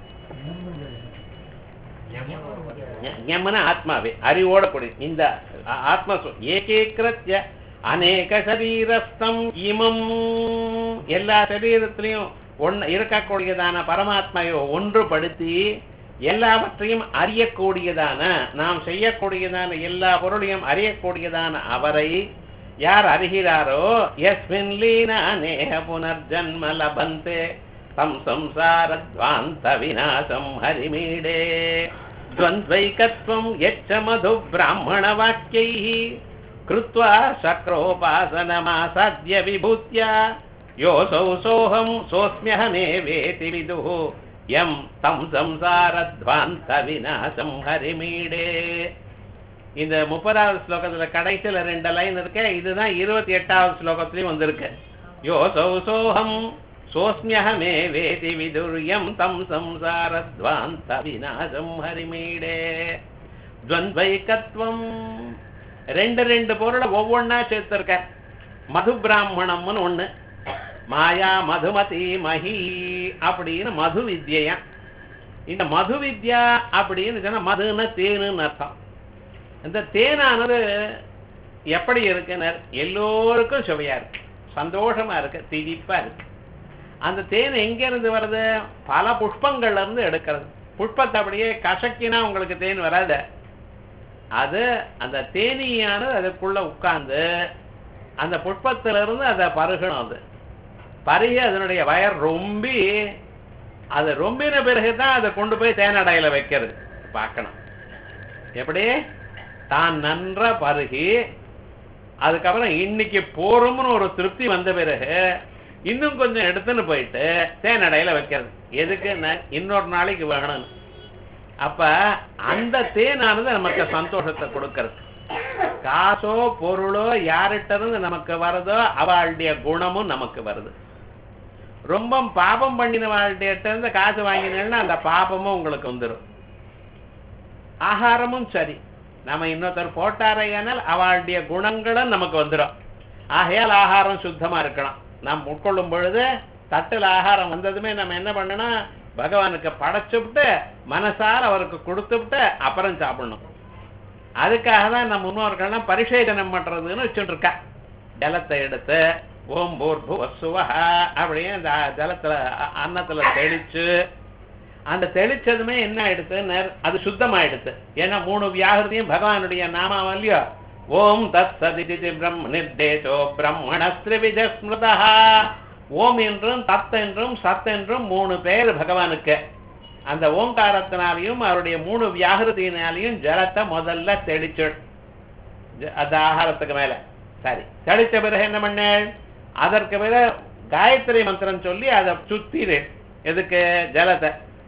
ஞமன ஆத்மாவே அறிவோட கூடிய இந்த ஆத்மா ஏகேக்கிரத்ய அநேக சரீரஸ்தம் இமம் எல்லா சரீரத்திலையும் ஒன்று இருக்கக்கூடியதான பரமாத்மையை ஒன்றுபடுத்தி எல்லாவற்றையும் அறியக்கூடியதான நாம் செய்யக்கூடியதான எல்லா பொருளையும் அறியக்கூடியதான அவரை யார் அறிகிறாரோ எஸ்மின் லீன அநேக புனர்ஜன்ம லபந்தே தம் சம்சாரத்வாந்த விநாசம் ஹரிமீடே द्वन्द्वैकत्वं यच्च मधु ब्राह्मणवाक्यैः कृत्वा शक्रोपासनमासाद्य विभूत्या योऽसौ सोऽहं सोऽस्म्यहमेवेति विदुः यं तं संसारध्वान्त विनाशं हरिमीडे இந்த முப்பதாவது ஸ்லோகத்துல கடைசியில ரெண்டு லைன் இருக்கு இதுதான் இருபத்தி எட்டாவது ஸ்லோகத்திலையும் வந்திருக்கு யோசௌ சோகம் சோஸ்மியகமே வேதி விதுரியம் தம் சம்சாரத்வாந்த விநாசம் ஹரிமீடே துவந்த்வைக்கத்வம் ரெண்டு ரெண்டு பொருளை ஒவ்வொன்னா சேர்த்திருக்க மது பிராமணம்னு ஒண்ணு மாயா மதுமதி மகி அப்படின்னு மது வித்யா இந்த மது வித்யா அப்படின்னு சொன்னா மதுன்னு தேனுன்னு அர்த்தம் இந்த தேனானது எப்படி இருக்குன்னு எல்லோருக்கும் சுவையா இருக்கு சந்தோஷமா இருக்கு திதிப்பா இருக்கு அந்த தேன் எங்க இருந்து வருது பல புஷ்பங்கள்ல இருந்து எடுக்கிறது புஷ்பத்தை அப்படியே கசக்கினா உங்களுக்கு தேன் வராது அது அந்த தேனீயானது அதுக்குள்ள உட்கார்ந்து அந்த புஷ்பத்துல இருந்து அதை பருகணும் அது பருகி அதனுடைய வயர் ரொம்பி அது ரொம்பின பிறகுதான் அதை கொண்டு போய் தேனடையில வைக்கிறது பார்க்கணும் எப்படி தான் நன்ற பருகி அதுக்கப்புறம் இன்னைக்கு போறோம்னு ஒரு திருப்தி வந்த பிறகு இன்னும் கொஞ்சம் எடுத்துன்னு போயிட்டு தேனடையில வைக்கிறது எதுக்கு இன்னொரு நாளைக்கு வேணும்னு அப்ப அந்த தேனானது நமக்கு சந்தோஷத்தை கொடுக்கறது காசோ பொருளோ யார்கிட்ட இருந்து நமக்கு வருதோ அவளுடைய குணமும் நமக்கு வருது ரொம்ப பாபம் பண்ணின வாழ்கிட்ட இருந்து காசு வாங்கினேன்னா அந்த பாபமும் உங்களுக்கு வந்துடும் ஆகாரமும் சரி நம்ம இன்னொருத்தர் போட்டாரையானால் அவளுடைய குணங்களும் நமக்கு வந்துடும் ஆகையால் ஆகாரம் சுத்தமா இருக்கணும் நாம் உட்கொள்ளும் பொழுது தட்டில் ஆகாரம் வந்ததுமே நம்ம என்ன பண்ணணும் பகவானுக்கு படைச்சுவிட்டு மனசார அவருக்கு கொடுத்துவிட்டு அப்புறம் சாப்பிடணும் அதுக்காக தான் நம்ம முன்னோர்கள்லாம் பரிசேதனம் பண்றதுன்னு வச்சுட்டு இருக்கா ஜலத்தை எடுத்து ஓம் போர் புவசுவஹா அப்படியே அந்த ஜலத்துல அன்னத்துல தெளிச்சு அந்த தெளிச்சதுமே என்ன ஆயிடுத்து அது சுத்தமாயிடுத்து ஏன்னா மூணு வியாகிருதியும் பகவானுடைய நாமாவும் இல்லையோ ஓம் தத் சதிதி பிரம்ம நிர்தேசோ பிரம்மணஸ்திரிவிஜ ஸ்மிருதா ஓம் என்றும் தத் என்றும் சத் என்றும் மூணு பேர் பகவானுக்கு அந்த ஓங்காரத்தினாலையும் அவருடைய மூணு வியாகிருதியினாலையும் ஜலத்தை முதல்ல தெளிச்சு அந்த ஆகாரத்துக்கு மேல சரி தெளிச்ச பிறகு என்ன பண்ண அதற்கு பிறகு காயத்ரி மந்திரம் சொல்லி அதை சுத்திரு எதுக்கு ஜலத்தை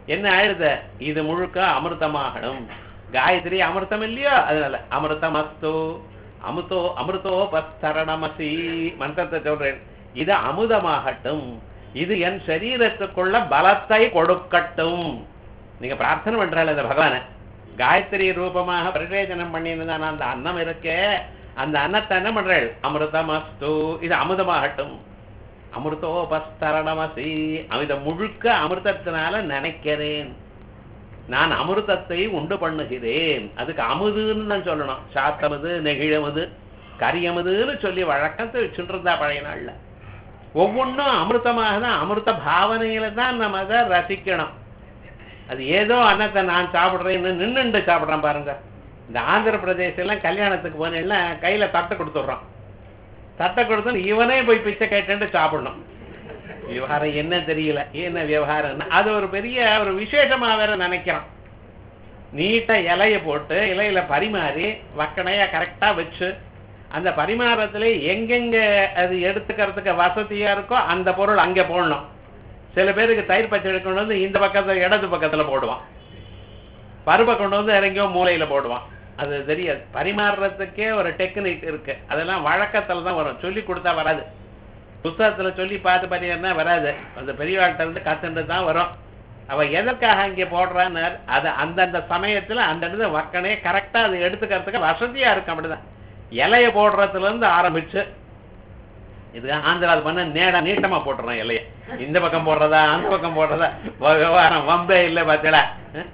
என்ன ஆயிடுது இது முழுக்க அமிர்தமாகணும் காயத்ரி அமிர்தம் இல்லையோ அதனால அமிர்தம் அஸ்து அமுதோ அமிர்தோ பஸ்தரணமசி மந்திரத்தை சொல்றேன் இது அமுதமாகட்டும் இது என் சரீரத்துக்குள்ள பலத்தை கொடுக்கட்டும் நீங்க பிரார்த்தனை பண்றாள் இந்த பகவானை காயத்ரி ரூபமாக பரிவேஜனம் பண்ணியிருந்தான் அந்த அன்னம் இருக்கே அந்த அன்னத்தை என்ன பண்றாள் அமிர்தம் அஸ்து இது அமுதமாகட்டும் அமிர்தோபஸ்தரணமசி அமித முழுக்க அமிர்தத்தினால நினைக்கிறேன் நான் அமிர்தத்தை உண்டு பண்ணுகிறேன் அதுக்கு அமுதுன்னு தான் சொல்லணும் சாத்தமது நெகிழமது கரியமதுன்னு சொல்லி வழக்கத்தை வச்சுட்டு இருந்தா பழைய நாள்ல ஒவ்வொன்றும் அமிர்தமாக தான் அமிர்த பாவனையில தான் நம்ம அதை ரசிக்கணும் அது ஏதோ அன்னத்தை நான் சாப்பிட்றேன்னு நின்னுண்டு சாப்பிட்றேன் பாருங்க இந்த ஆந்திர பிரதேசெல்லாம் கல்யாணத்துக்கு போனேன்னா கையில தட்டை கொடுத்துட்றான் தட்டை கொடுத்து இவனே போய் பிச்சை கேட்டு சாப்பிடணும் விவகாரம் என்ன தெரியல என்ன விவகாரம் அது ஒரு பெரிய ஒரு விசேஷமா வேற நினைக்கிறான் நீட்டா இலைய போட்டு இலையில பரிமாறி வக்கனையா கரெக்டா வச்சு அந்த பரிமாறத்துல எங்கெங்க அது எடுத்துக்கிறதுக்கு வசதியா இருக்கோ அந்த பொருள் அங்க போடணும் சில பேருக்கு தயிர் பச்சடி கொண்டு வந்து இந்த பக்கத்துல இடது பக்கத்துல போடுவான் பருப்பை கொண்டு வந்து இறங்கியோ மூலையில போடுவான் அது தெரியாது பரிமாறுறதுக்கே ஒரு டெக்னிக் இருக்கு அதெல்லாம் வழக்கத்துல தான் வரும் சொல்லி கொடுத்தா வராது புத்தகத்துல சொல்லி பார்த்து பண்ணினா வராது அந்த பெரியவாழ்கிட்ட இருந்து கத்துட்டு தான் வரும் அவ எதற்காக இங்க போடுறான்னு அது அந்தந்த சமயத்துல அந்த இடத்துல வக்கனே கரெக்டா அதை எடுத்துக்கிறதுக்கு வசதியா இருக்கும் அப்படிதான் இலைய போடுறதுல இருந்து ஆரம்பிச்சு இது ஆந்திரா அது பண்ண நேடா நீட்டமா போட்டுறோம் இலைய இந்த பக்கம் போடுறதா அந்த பக்கம் போடுறதா விவகாரம் வம்பே இல்லை பார்த்தீங்களா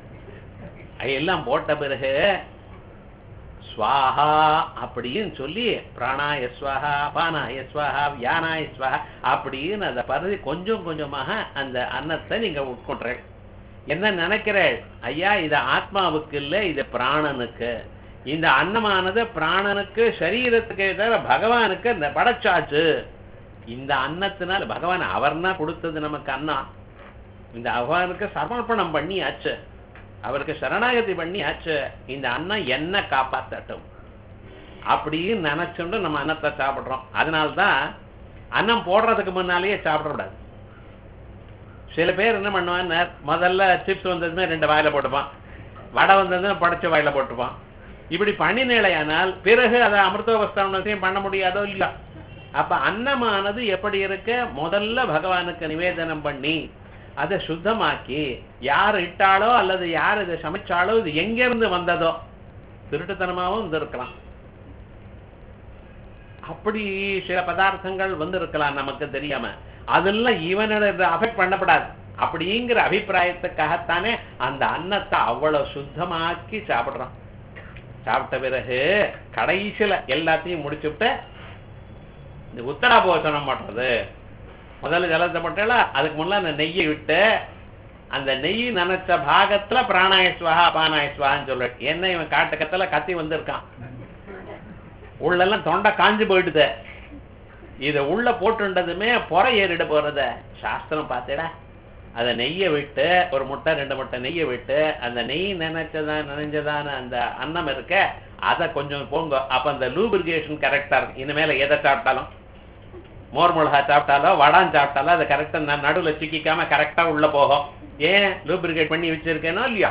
எல்லாம் போட்ட பிறகு ஸ்வாஹா அப்படின்னு சொல்லி பிராணாய ஸ்வாஹா பானாய ஸ்வாஹா வியானாய ஸ்வாஹா அப்படின்னு அந்த பருதி கொஞ்சம் கொஞ்சமாக அந்த அன்னத்தை நீங்க உட்கொள்றேன் என்ன நினைக்கிறேள் ஐயா இது ஆத்மாவுக்கு இல்லை இது பிராணனுக்கு இந்த அன்னமானது பிராணனுக்கு சரீரத்துக்கு தவிர பகவானுக்கு இந்த படைச்சாச்சு இந்த அன்னத்தினால பகவான் அவர்னா கொடுத்தது நமக்கு அன்னம் இந்த பகவானுக்கு சமர்ப்பணம் பண்ணியாச்சு அவருக்கு சரணாகதி பண்ணியாச்சு இந்த அன்னம் என்ன காப்பாத்தட்டும் அப்படின்னு நினைச்சுட்டு நம்ம அன்னத்தை சாப்பிடுறோம் அதனால்தான் அன்னம் போடுறதுக்கு முன்னாலேயே சாப்பிடக்கூடாது சில பேர் என்ன பண்ணுவாங்க முதல்ல சிப்ஸ் வந்ததுமே ரெண்டு வாயில போட்டுப்பான் வடை வந்ததுமே படைச்ச வாயில போட்டுப்பான் இப்படி பண்ணினேலையானால் பிறகு அதை அமிர்தோபஸ்தானத்தையும் பண்ண முடியாதோ இல்லையா அப்ப அன்னமானது எப்படி இருக்க முதல்ல பகவானுக்கு நிவேதனம் பண்ணி அதை சுத்தமாக்கி யார் இட்டாலோ அல்லது யார் இதை சமைச்சாலோ இது எங்க இருந்து வந்ததோ திருட்டுத்தனமாவும் இருந்திருக்கலாம் அப்படி சில பதார்த்தங்கள் வந்து இருக்கலாம் நமக்கு தெரியாம அதெல்லாம் இவனோட அஃபெக்ட் பண்ணப்படாது அப்படிங்கிற அபிப்பிராயத்துக்காகத்தானே அந்த அன்னத்தை அவ்வளவு சுத்தமாக்கி சாப்பிடுறான் சாப்பிட்ட பிறகு கடைசியில எல்லாத்தையும் முடிச்சுட்டு இந்த உத்தராபோசனம் பண்றது முதல்ல ஜலத்தை போட்டால அதுக்கு முன்னால அந்த நெய்யை விட்டு அந்த நெய் நினைச்ச பாகத்துல பிராணாயஸ்வகா பானாயஸ்வகான்னு சொல்ற என்ன இவன் காட்டுக்கத்துல கத்தி வந்திருக்கான் உள்ளெல்லாம் தொண்டை காஞ்சு போயிடுது இத உள்ள போட்டுண்டதுமே புற ஏறிட போறத சாஸ்திரம் பார்த்தேடா அதை நெய்யை விட்டு ஒரு முட்டை ரெண்டு முட்டை நெய்யை விட்டு அந்த நெய் நினைச்சதான் நினைஞ்சதான அந்த அன்னம் இருக்க அதை கொஞ்சம் போங்க அப்ப அந்த லூபிரிகேஷன் கரெக்டா இருக்கும் இனிமேல எதை சாப்பிட்டாலும் மோர் மிளகா சாப்பிட்டாலோ வடான் சாப்பிட்டாலோ அது கரெக்டா நடுவுல சிக்கிக்காம கரெக்டா உள்ள போகும் ஏன் லூபிரிகேட் பண்ணி வச்சிருக்கேனோ இல்லையா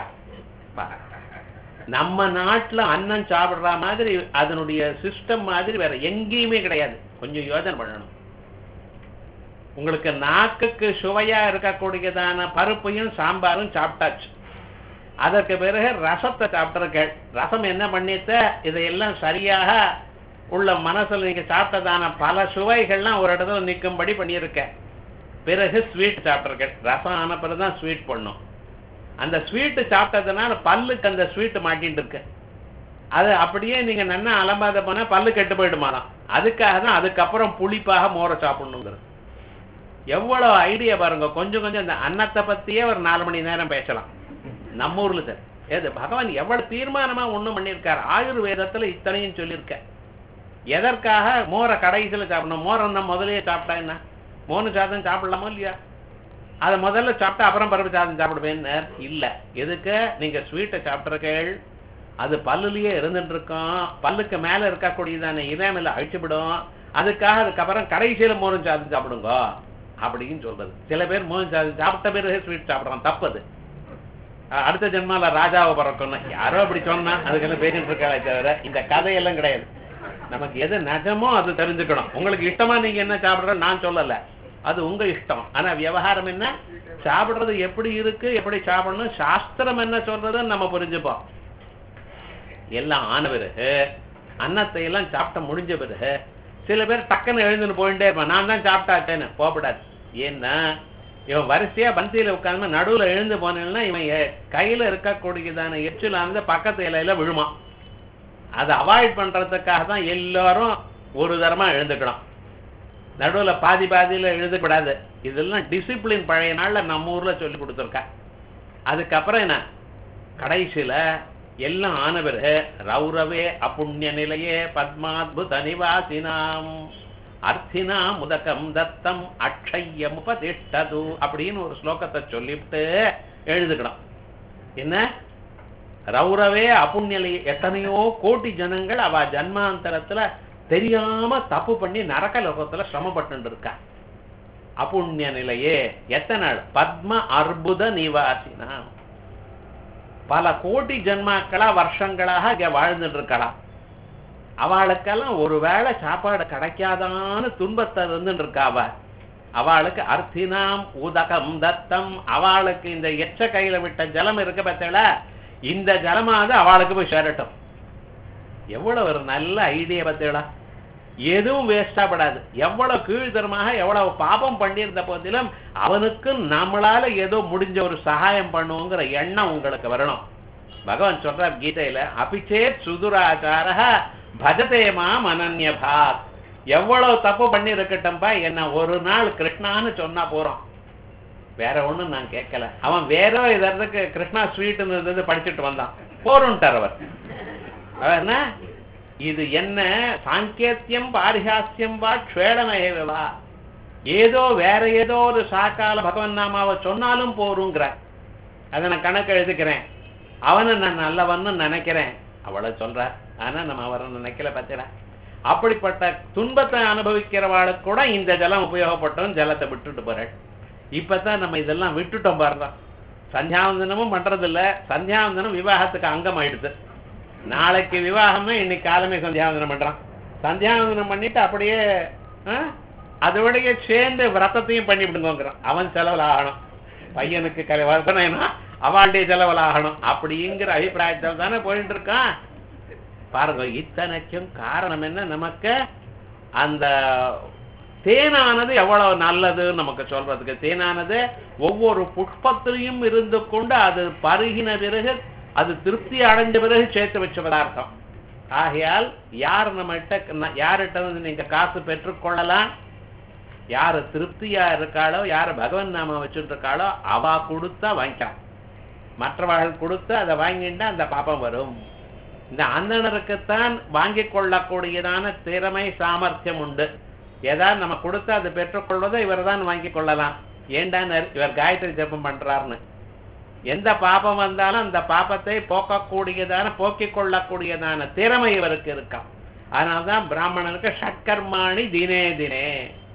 நம்ம நாட்டுல அன்னம் சாப்பிடுற மாதிரி அதனுடைய சிஸ்டம் மாதிரி வேற எங்கேயுமே கிடையாது கொஞ்சம் யோசனை பண்ணணும் உங்களுக்கு நாக்குக்கு சுவையா இருக்கக்கூடியதான பருப்பையும் சாம்பாரும் சாப்பிட்டாச்சு அதற்கு பிறகு ரசத்தை சாப்பிட்டிருக்கள் ரசம் என்ன பண்ணித்த இதையெல்லாம் சரியாக உள்ள மனசுல நீங்க சாப்பிட்டதான பல சுவைகள்லாம் ஒரு இடத்துல நிற்கும்படி பண்ணியிருக்க பிறகு ஸ்வீட் சாப்பிட்டிருக்க ரசம் ஆன பிறகுதான் ஸ்வீட் பண்ணும் அந்த ஸ்வீட்டு சாப்பிட்டதுனால பல்லுக்கு அந்த ஸ்வீட் மாட்டின்னு இருக்கு அது அப்படியே நீங்க நன்னா அலம்பாத போனா பல்லு கெட்டு போயிடுமாலாம் அதுக்காக தான் அதுக்கப்புறம் புளிப்பாக மோரை சாப்பிடணுங்கிறது எவ்வளவு ஐடியா பாருங்க கொஞ்சம் கொஞ்சம் இந்த அன்னத்தை பத்தியே ஒரு நாலு மணி நேரம் பேசலாம் நம்ம ஊர்ல சார் ஏது பகவான் எவ்வளவு தீர்மானமா ஒண்ணும் பண்ணியிருக்காரு ஆயுர்வேதத்துல இத்தனையும் சொல்லியிருக்க எதற்காக மோரை கடைசியில சாப்பிடணும் மோரம் தான் முதலே சாப்பிட்டா என்ன மோனு சாதம் சாப்பிடலாமோ இல்லையா அதை முதல்ல சாப்பிட்டா அப்புறம் பருப்பு சாதம் சாப்பிடுவேன்னு இல்ல எதுக்கு நீங்க ஸ்வீட்டை சாப்பிட்றீர்கள் அது பல்லுலயே இருந்துட்டு இருக்கோம் பல்லுக்கு மேல இருக்கக்கூடியதான இதாமில் அழிச்சுவிடும் அதுக்காக அதுக்கப்புறம் கடைசியில மோரும் சாதம் சாப்பிடுங்க அப்படின்னு சொல்றது சில பேர் மோரும் சாதம் சாப்பிட்ட பிறகு ஸ்வீட் சாப்பிடுறான் தப்பது அஹ் அடுத்த ஜென்மால ராஜாவை பிறக்கணும் யாரோ அப்படி சொன்னா அதுக்கெல்லாம் பேசிட்டு இருக்காளே தவிர இந்த கதையெல்லாம் கிடையாது நமக்கு எது நிஜமோ அது தெரிஞ்சுக்கணும் உங்களுக்கு இஷ்டமா நீங்க என்ன சாப்பிடுற நான் சொல்லல அது உங்க இஷ்டம் ஆனா விவகாரம் என்ன சாப்பிடுறது எப்படி இருக்கு எப்படி சாப்பிடணும் சாஸ்திரம் என்ன சொல்றதுன்னு நம்ம புரிஞ்சுப்போம் எல்லாம் ஆன பிறகு அன்னத்தை எல்லாம் சாப்பிட்ட முடிஞ்ச பிறகு சில பேர் டக்குன்னு எழுந்துன்னு போயிட்டே இருப்பான் நான் தான் சாப்பிட்டாட்டேன்னு போகப்படாது ஏன்னா இவன் வரிசையா பந்தியில உட்கார்ந்து நடுவுல எழுந்து போனேன்னா இவன் எ- கையில இருக்கக்கூடியதான எச்சில் அந்த பக்கத்து இலையில விழுமா அதை அவாய்ட் பண்றதுக்காக தான் எல்லாரும் ஒரு தரமா எழுந்துக்கணும் நடுவுல பாதி பாதியில எழுதக்கூடாது இதெல்லாம் டிசிப்ளின் பழைய நாள்ல நம்ம ஊர்ல சொல்லி கொடுத்துருக்கா அதுக்கப்புறம் என்ன கடைசியில எல்லாம் ஆன பிறகு ரௌரவே அப்புண்ணிய நிலையே பத்மாத்புத நிவாசினாம் அர்த்தினா முதகம் தத்தம் அக்ஷயம் உபதிஷ்டது அப்படின்னு ஒரு ஸ்லோகத்தை சொல்லிவிட்டு எழுதுக்கணும் என்ன ரௌரவே அப்புண்ணியலை எத்தனையோ கோடி ஜனங்கள் அவ ஜன்மாந்தரத்துல தெரியாம தப்பு பண்ணி நரக லோகத்துல சிரமப்பட்டு இருக்கா அப்புண்ணிய நிலையே எத்தனை நாள் பத்ம அற்புத நிவாசினா பல கோடி ஜன்மாக்களா வருஷங்களாக இங்க வாழ்ந்துட்டு இருக்கலாம் அவளுக்கெல்லாம் ஒருவேளை சாப்பாடு கிடைக்காதான்னு துன்பத்தை இருந்துட்டு இருக்கா அவ அவளுக்கு அர்த்தினாம் உதகம் தத்தம் அவளுக்கு இந்த எச்ச கையில விட்ட ஜலம் இருக்க பத்தல இந்த ஜலமாவது அவளுக்கு போய் சேரட்டும் எவ்வளவு ஒரு நல்ல ஐடியா பத்தீங்களா எதுவும் வேஸ்டா படாது எவ்வளவு கீழ்த்தரமாக எவ்வளவு பாபம் பண்ணியிருந்த போதிலும் அவனுக்கு நம்மளால ஏதோ முடிஞ்ச ஒரு சகாயம் பண்ணுவோங்கிற எண்ணம் உங்களுக்கு வரணும் பகவான் சொல்றார் கீதையில அபிச்சேத் சுதுராச்சார பஜதேமா அனன்யபாத் எவ்வளவு தப்பு பண்ணி இருக்கட்டும்பா என்ன ஒரு நாள் கிருஷ்ணான்னு சொன்னா போறோம் வேற ஒண்ணும் நான் கேட்கல அவன் வேற இதற்கு கிருஷ்ணா ஸ்வீட்னு இருந்தது படிச்சுட்டு வந்தான் போருன்ட்டார் அவர் அவர் என்ன இது என்ன சாங்கேத்தியம் பாரிஹாஸ்யம் வா க்ஷேடமேவா ஏதோ வேற ஏதோ ஒரு சாக்கால பகவன் நாமாவை சொன்னாலும் போருங்கிற அதை நான் கணக்கு எழுதுக்கிறேன் அவனை நான் நல்லவன்னு நினைக்கிறேன் அவளை சொல்ற ஆனா நம்ம அவரை நினைக்கல பத்திர அப்படிப்பட்ட துன்பத்தை அனுபவிக்கிறவாளுக்கு கூட இந்த ஜலம் உபயோகப்பட்டோம் ஜலத்தை விட்டுட்டு போறாள் இப்பதான் நம்ம இதெல்லாம் விட்டுட்டோம் பாருங்க சந்தியாவந்தனமும் பண்றது இல்ல சந்தியாவந்தனம் விவாகத்துக்கு அங்கம் ஆயிடுது நாளைக்கு விவாகம்னா இன்னைக்கு காலமே சந்தியாவந்தனம் பண்றான் சந்தியாவந்தனம் பண்ணிட்டு அப்படியே ஆ, அதோடய சேர்ந்து விரதத்தையும் பண்ணி விடுங்கிறான் அவன் செலவுல ஆகணும் பையனுக்கு கலை வர்த்தனைனா அவளுடைய செலவுல ஆகணும் அப்படிங்கிற அபிப்பிராயத்தில் தானே போயிட்டு இருக்கான் பாருங்க இத்தனைக்கும் காரணம் என்ன நமக்கு அந்த தேனானது எவ்வளவு நல்லதுன்னு நமக்கு சொல்றதுக்கு தேனானது ஒவ்வொரு புஷ்பத்திலையும் இருந்து கொண்டு அது பருகின பிறகு அது திருப்தி அடைஞ்ச பிறகு சேர்த்து வச்ச பதார்த்தம் ஆகையால் யார் நம்மகிட்ட யார்கிட்ட வந்து நீங்க காசு பெற்றுக்கொள்ளலாம் யாரு திருப்தியா இருக்காளோ யாரு பகவன் நாம வச்சுட்டு இருக்காளோ அவ கொடுத்தா வாங்கிக்கலாம் மற்றவர்கள் கொடுத்து அதை வாங்கிட்டா அந்த பாப்பம் வரும் இந்த அந்தணருக்குத்தான் வாங்கிக் கொள்ளக்கூடியதான திறமை சாமர்த்தியம் உண்டு ஏதாவது நம்ம கொடுத்து அதை பெற்றுக்கொள்வதை இவர் தான் வாங்கிக் கொள்ளலாம் ஏண்டா இவர் காயத்ரி ஜெபம் பண்றாருன்னு எந்த பாபம் வந்தாலும் அந்த பாபத்தை போக்கக்கூடியதான போக்கிக் கொள்ளக்கூடியதான திறமை இவருக்கு இருக்காம் அதனால்தான் பிராமணனுக்கு ஷட்கர்மாணி தினே தினே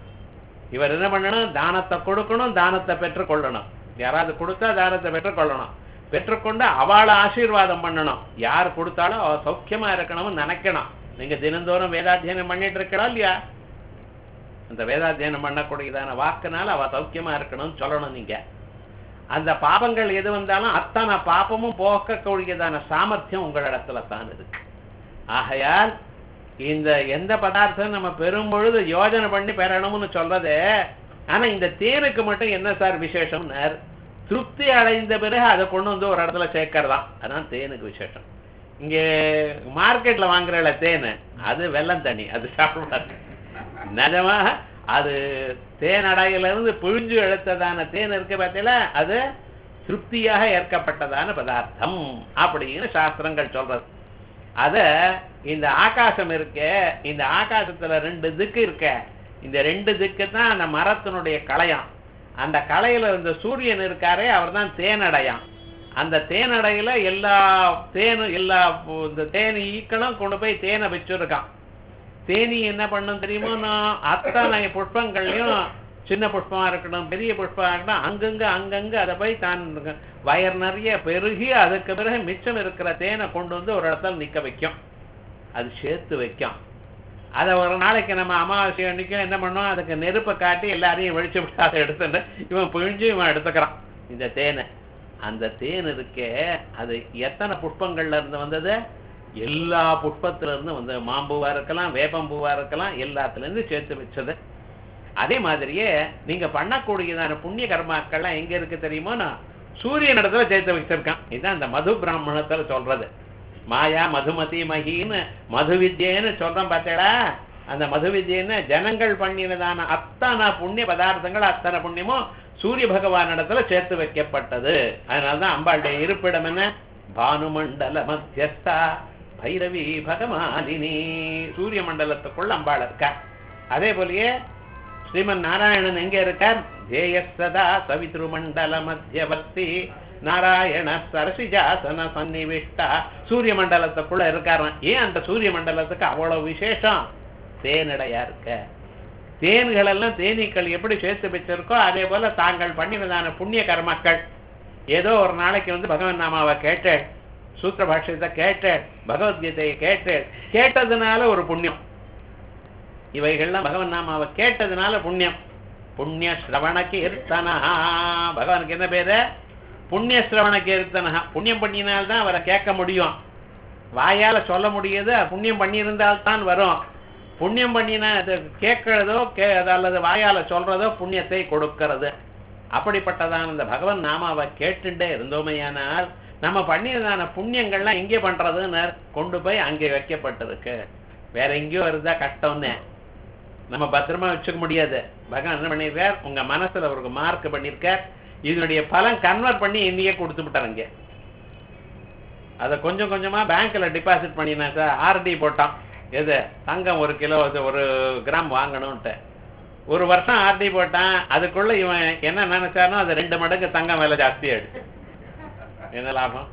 இவர் என்ன பண்ணணும் தானத்தை கொடுக்கணும் தானத்தை பெற்றுக்கொள்ளணும் யாராவது கொடுத்தா தானத்தை பெற்றுக்கொள்ளணும் பெற்றுக்கொண்டு அவளை ஆசீர்வாதம் பண்ணணும் யார் கொடுத்தாலும் அவ சௌக்கியமா இருக்கணும்னு நினைக்கணும் நீங்க தினந்தோறும் வேதாத்தியனம் பண்ணிட்டு இருக்கா இல்லையா அந்த வேதாத்தியனம் பண்ணக்கூடியதான வாக்குனால அவ சௌக்கியமா இருக்கணும்னு சொல்லணும் நீங்க அந்த பாபங்கள் எது வந்தாலும் அத்தனை பாபமும் போக்கக்கூடியதான சாமர்த்தியம் உங்களிடத்துல தான் இருக்கு ஆகையால் இந்த எந்த பதார்த்தம் நம்ம பெறும் பொழுது யோஜனை பண்ணி பெறணும்னு சொல்றது ஆனா இந்த தேனுக்கு மட்டும் என்ன சார் விசேஷம்னார் திருப்தி அடைந்த பிறகு அதை கொண்டு வந்து ஒரு இடத்துல சேர்க்கறதாம் அதான் தேனுக்கு விசேஷம் இங்க மார்க்கெட்ல வாங்குறல தேன் அது வெள்ளம் தண்ணி அது சாப்பிடாது நிஜமாக அது தேன் அடையில இருந்து பிழிஞ்சு எடுத்ததான தேன் இருக்க பார்த்தீங்களா அது திருப்தியாக ஏற்கப்பட்டதான பதார்த்தம் அப்படின்னு சாஸ்திரங்கள் சொல்றது அத இந்த ஆகாசம் இருக்க இந்த ஆகாசத்துல ரெண்டு திக்கு இருக்க இந்த ரெண்டு திக்கு தான் அந்த மரத்தினுடைய களையம் அந்த களையில இந்த சூரியன் இருக்காரே அவர் தான் தேனடையான் அந்த தேனடையில எல்லா தேனும் எல்லா இந்த தேன் ஈக்களும் கொண்டு போய் தேனை வச்சிருக்கான் தேனி என்ன பண்ணும் தெரியுமோ நான் அத்தனை புஷ்பங்கள்லயும் சின்ன புஷ்பமா இருக்கட்டும் பெரிய புஷ்பமா இருக்கட்டும் அங்கங்க அங்கங்க அதை போய் தான் வயர் நிறைய பெருகி அதுக்கு பிறகு மிச்சம் இருக்கிற தேனை கொண்டு வந்து ஒரு இடத்துல நிக்க வைக்கும் அது சேர்த்து வைக்கும் அதை ஒரு நாளைக்கு நம்ம அமாவாசை அன்னைக்கும் என்ன பண்ணோம் அதுக்கு நெருப்பை காட்டி எல்லாரையும் வெளிச்சு விட்டு அதை எடுத்துட்டு இவன் பிழிஞ்சு இவன் எடுத்துக்கிறான் இந்த தேனை அந்த தேன் இருக்கே அது எத்தனை புஷ்பங்கள்ல இருந்து வந்தது எல்லா புஷ்பத்துல இருந்து வந்து மாம்பூவா இருக்கலாம் வேப்பம்பூவா இருக்கலாம் எல்லாத்துல இருந்து சேர்த்து வச்சது அதே மாதிரியே நீங்க பண்ணக்கூடியதான புண்ணிய கர்மாக்கள்லாம் எங்க இருக்கு தெரியுமோனா சூரியன் இடத்துல சேர்த்து வச்சிருக்கான் இதுதான் அந்த மது பிராமணத்துல சொல்றது மாயா மதுமதி மகின்னு மது வித்யன்னு சொல்றோம் பார்த்தேடா அந்த மது வித்யன்னு ஜனங்கள் பண்ணினதான அத்தனை புண்ணிய பதார்த்தங்கள் அத்தனை புண்ணியமும் சூரிய பகவான் இடத்துல சேர்த்து வைக்கப்பட்டது அதனாலதான் அம்பாளுடைய இருப்பிடம் என்ன பானுமண்டல மத்தியஸ்தா பைரவி பகவானினி சூரிய மண்டலத்துக்குள்ள அம்பாள் இருக்கா அதே போலயே ஸ்ரீமன் நாராயணன் எங்க இருக்கார் தேயசதா சவித்ரு மண்டல மத்தியவர்த்தி நாராயண சரசிஜாசன சன்னிவிஷ்டா சூரிய மண்டலத்துக்குள்ள இருக்காராம் ஏன் அந்த சூரிய மண்டலத்துக்கு அவ்வளவு விசேஷம் தேனடையா இருக்க தேன்கள் எல்லாம் தேனீக்கள் எப்படி சேர்த்து வச்சிருக்கோ அதே போல தாங்கள் பண்ணினதான புண்ணிய கர்மக்கள் ஏதோ ஒரு நாளைக்கு வந்து பகவன் நாமாவை கேட்டேன் சூத்திர பாஷ்யத்தை கேட்டேன் பகவத்கீதையை கேட்டேன் கேட்டதுனால ஒரு புண்ணியம் இவைகள்லாம் பகவன் நாமாவை கேட்டதுனால புண்ணியம் புண்ணிய சிரவண கீர்த்தனா பகவானுக்கு என்ன பேரு புண்ணிய சிரவண கீர்த்தனா புண்ணியம் பண்ணினால்தான் அவரை கேட்க முடியும் வாயால சொல்ல முடியுது புண்ணியம் பண்ணியிருந்தால்தான் வரும் புண்ணியம் பண்ணினா அது கேட்கறதோ கே அல்லது வாயால சொல்றதோ புண்ணியத்தை கொடுக்கிறது அப்படிப்பட்டதான இந்த பகவன் நாமாவை கேட்டுட்டே இருந்தோமையானால் நம்ம பண்ணியதான புண்ணியங்கள்லாம் எங்கே பண்றதுன்னு கொண்டு போய் அங்கே வைக்கப்பட்டிருக்கு வேற எங்கேயோ இருந்தா கஷ்டம்னு நம்ம பத்திரமா வச்சுக்க முடியாது பகவான் என்ன பண்ணியிருக்கார் உங்க மனசுல ஒரு மார்க் பண்ணியிருக்கார் இதனுடைய பலன் கன்வெர்ட் பண்ணி இன்னையே கொடுத்து விட்டாருங்க அதை கொஞ்சம் கொஞ்சமா பேங்க்ல டிபாசிட் பண்ணினா சார் ஆர்டி போட்டான் எது தங்கம் ஒரு கிலோ இது ஒரு கிராம் வாங்கணும்ட்டு ஒரு வருஷம் ஆர்டி போட்டான் அதுக்குள்ள இவன் என்ன நினைச்சானோ அது ரெண்டு மடங்கு தங்கம் விலை ஜாஸ்தி ஆயிடுச்சு என்ன லாபம்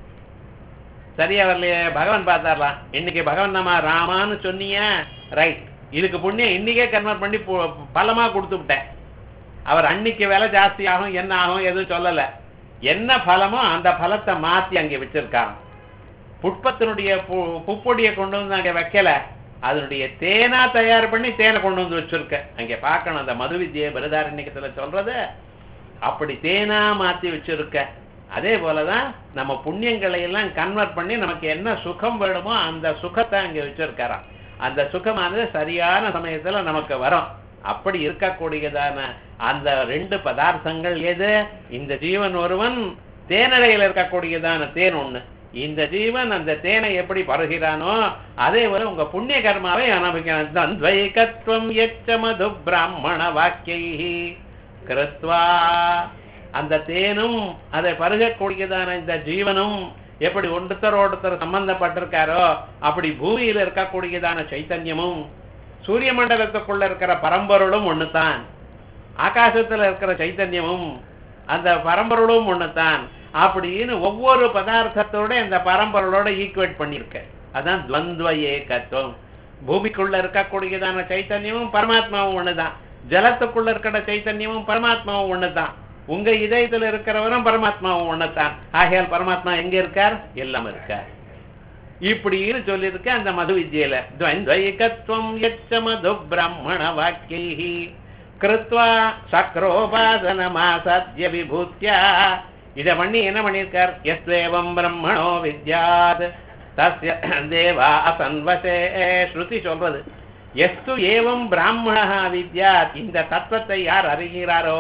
சரியா வரலையே பகவான் பார்த்தாரலாம் இன்னைக்கு பகவான் நம்ம ராமான்னு சொன்னீங்க ரைட் இதுக்கு புண்ணியம் இன்னைக்கே கன்வெர்ட் பண்ணி பு- பலமா கொடுத்து விட்டேன் அவர் அன்னைக்கு விலை ஜாஸ்தி ஆகும் என்ன ஆகும் எதுவும் சொல்லல என்ன பலமோ அந்த பலத்தை மாத்தி அங்கே வச்சிருக்காங்க புட்பத்தினுடைய பு- புப்பொடியை கொண்டு வந்து அங்க வைக்கல அதனுடைய தேனா தயார் பண்ணி தேனை கொண்டு வந்து வச்சிருக்க அங்க பார்க்கணும் அந்த மது வித்யை பிரதாரண்யத்துல சொல்றது அப்படி தேனா மாத்தி வச்சிருக்க அதே போலதான் நம்ம புண்ணியங்களை எல்லாம் கன்வெர்ட் பண்ணி நமக்கு என்ன சுகம் வேணுமோ அந்த சுகத்தை அங்க வச்சிருக்காராம் அந்த சுகமானது சரியான சமயத்துல நமக்கு வரும் அப்படி இருக்கக்கூடியதான அந்த ரெண்டு பதார்த்தங்கள் எது இந்த ஜீவன் ஒருவன் தேனடையில் இருக்கக்கூடியதான தேன் ஒண்ணு இந்த ஜீவன் அந்த தேனை எப்படி பருகிறானோ அதே போல உங்க புண்ணிய கர்மாவை அனுபவிக்கணும் தந்த்வைகத்வம் எச்ச மது பிராமண வாக்கியை கிருத்வா அந்த தேனும் அதை பருகக்கூடியதான இந்த ஜீவனும் எப்படி ஒருத்தரோடொருத்தர் சம்பந்தப்பட்டிருக்காரோ அப்படி பூமியில இருக்கக்கூடியதான சைத்தன்யமும் சூரிய மண்டலத்துக்குள்ள இருக்கிற பரம்பொருளும் ஒண்ணுதான் ஆகாசத்துல இருக்கிற சைத்தன்யமும் அந்த பரம்பொருளும் ஒண்ணுதான் அப்படின்னு ஒவ்வொரு பதார்த்தத்தோட இந்த பரம்பொருளோட ஈக்குவேட் பண்ணிருக்க அதான் துவந்துவ ஏகத்துவம் பூமிக்குள்ள இருக்கக்கூடியதான சைத்தன்யமும் பரமாத்மாவும் ஒண்ணுதான் ஜலத்துக்குள்ள இருக்கிற சைத்தன்யமும் பரமாத்மாவும் ஒண்ணுதான் உங்க இதயத்துல இருக்கிறவரும் பரமாத்மாவும் ஒண்ணுதான் ஆகையால் பரமாத்மா எங்க இருக்கார் எல்லாம் இருக்கார் இப்படின்னு சொல்லியிருக்க அந்த மது வித்யில துவந்த்வைகத்வம் எச்ச மது பிராமண வாக்கியை கிருத்வா சக்ரோபாசனமாசத்ய விபூத்யா இத பண்ணி என்ன பண்ணியிருக்கார் எஸ்வேவம் பிரம்மணோ வித்யாத் தஸ்ய தேவா அசன்வசே ஸ்ருதி சொல்றது எஸ்து ஏவம் பிராமணா வித்யாத் இந்த தத்துவத்தை யார் அறிகிறாரோ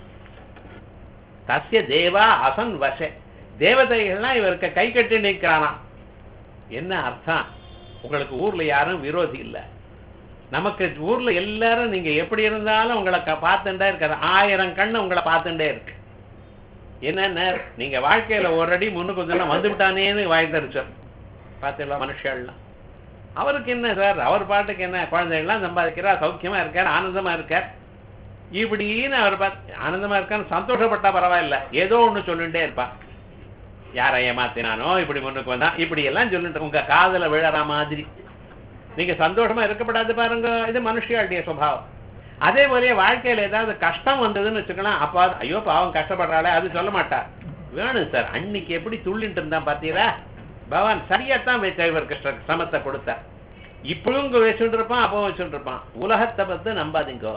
தஸ்ய தேவா அசன் வசே தேவதைகள்லாம் இவருக்கு கை கட்டி நிற்கிறானாம் என்ன அர்த்தம் உங்களுக்கு ஊர்ல யாரும் விரோதி இல்ல நமக்கு ஊர்ல எல்லாரும் நீங்க எப்படி இருந்தாலும் உங்களை க- பார்த்துட்டே இருக்காது ஆயிரம் கண்ணு உங்களை பார்த்துட்டே இருக்கு என்னென்ன நீங்க வாழ்க்கையில ஒரு அடி முன்னுக்கு வந்து வந்து விட்டானேன்னு வாய் தரிச்சோம் பார்த்தீங்களா மனுஷன்லாம் அவருக்கு என்ன சார் அவர் பாட்டுக்கு என்ன குழந்தைகள்லாம் சம்பாதிக்கிறார் சௌக்கியமா இருக்கார் ஆனந்தமா இருக்கார் இப்படின்னு அவர் பார்த்து ஆனந்தமா இருக்கான்னு சந்தோஷப்பட்டா பரவாயில்ல ஏதோ ஒண்ணு சொல்லிட்டே இருப்பான் யாரை ஏமாத்தினானோ இப்படி முன்னுக்கு வந்தான் இப்படி எல்லாம் சொல்லிட்டு உங்க காதுல விழற மாதிரி நீங்க சந்தோஷமா இருக்கப்படாது பாருங்க இது மனுஷியாளுடைய சுபாவம் அதே போலயே வாழ்க்கையில ஏதாவது கஷ்டம் வந்ததுன்னு வச்சுக்கலாம் அப்பா ஐயோ பாவம் கஷ்டப்படுறாளே அது சொல்ல மாட்டா வேணும் சார் அன்னைக்கு எப்படி துள்ளிட்டு இருந்தான் பாத்தீங்களா பகவான் சரியாத்தான் வச்ச இவருக்கு ஸ்ர- சிரமத்தை கொடுத்தார் இப்பவும் இங்க வச்சுட்டு இருப்பான் அப்பவும் வச்சுட்டு இருப்பான் உலகத்தை பத்தி நம்பாதீங்கோ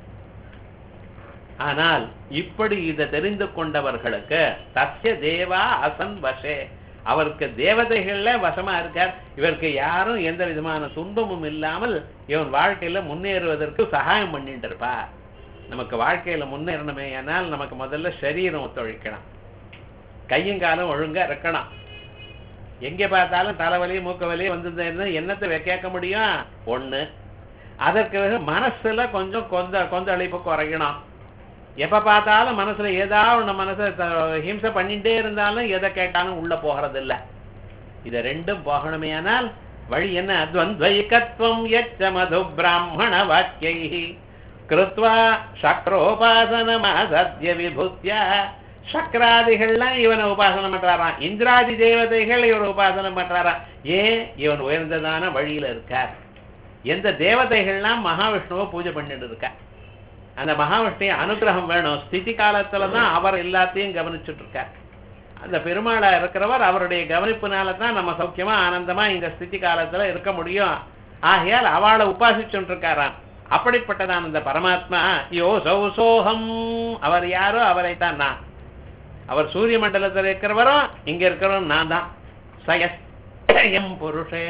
ஆனால் இப்படி இதை தெரிந்து கொண்டவர்களுக்கு தஸ்ய தேவா அசன் வசே அவருக்கு தேவதைகள்ல வசமா இருக்கார் இவருக்கு யாரும் எந்த விதமான துன்பமும் இல்லாமல் இவன் வாழ்க்கையில முன்னேறுவதற்கு சகாயம் பண்ணிட்டு இருப்பா நமக்கு வாழ்க்கையில முன்னேறணுமே ஆனால் நமக்கு முதல்ல சரீரம் ஒத்துழைக்கணும் கையும் காலும் ஒழுங்கா இருக்கணும் எங்க பார்த்தாலும் தலைவலி மூக்க வலி வந்ததுன்னா என்னத்தை கேட்க முடியும் ஒண்ணு அதற்கு பிறகு மனசுல கொஞ்சம் கொந்த கொந்தளிப்பு குறையணும் எப்ப பார்த்தாலும் மனசுல ஏதாவது ஒண்ணு மனசை த- ஹிம்சை பண்ணிட்டே இருந்தாலும் எதை கேட்டாலும் உள்ள போகிறது இல்ல இது ரெண்டும் போகணுமே ஆனால் வழி என்ன துவந்த்வைகத்வம் எச்ச மது பிராமண வாக்கியை கிருத்வா சக்ரோபாசனமா சத்ய விபூத்தியா சக்கராதிகள்லாம் இவனை உபாசனம் பண்றாராம் இந்திராதி தேவதைகள் இவர் உபாசனம் பண்றாராம் ஏன் இவன் உயர்ந்ததான வழியில இருக்கார் எந்த தேவதைகள்லாம் மகாவிஷ்ணுவை பூஜை பண்ணிட்டு இருக்கா அந்த மகாவிஷ்ணுவை அனுகிரகம் வேணும் ஸ்திதி காலத்துல தான் அவர் எல்லாத்தையும் கவனிச்சுட்டு இருக்கார் அந்த பெருமாளா இருக்கிறவர் அவருடைய கவனிப்புனால தான் நம்ம சௌக்கியமா ஆனந்தமா இந்த ஸ்திதி காலத்துல இருக்க முடியும் ஆகையால் அவளை உபாசிச்சுட்டு இருக்காராம் அப்படிப்பட்டதான் அந்த பரமாத்மா யோ சௌசோகம் அவர் யாரோ அவரைத்தான் நான் அவர் சூரிய மண்டலத்தில் இருக்கிறவரும் இங்க இருக்கிறவரும் நான் தான் சயம் புருஷே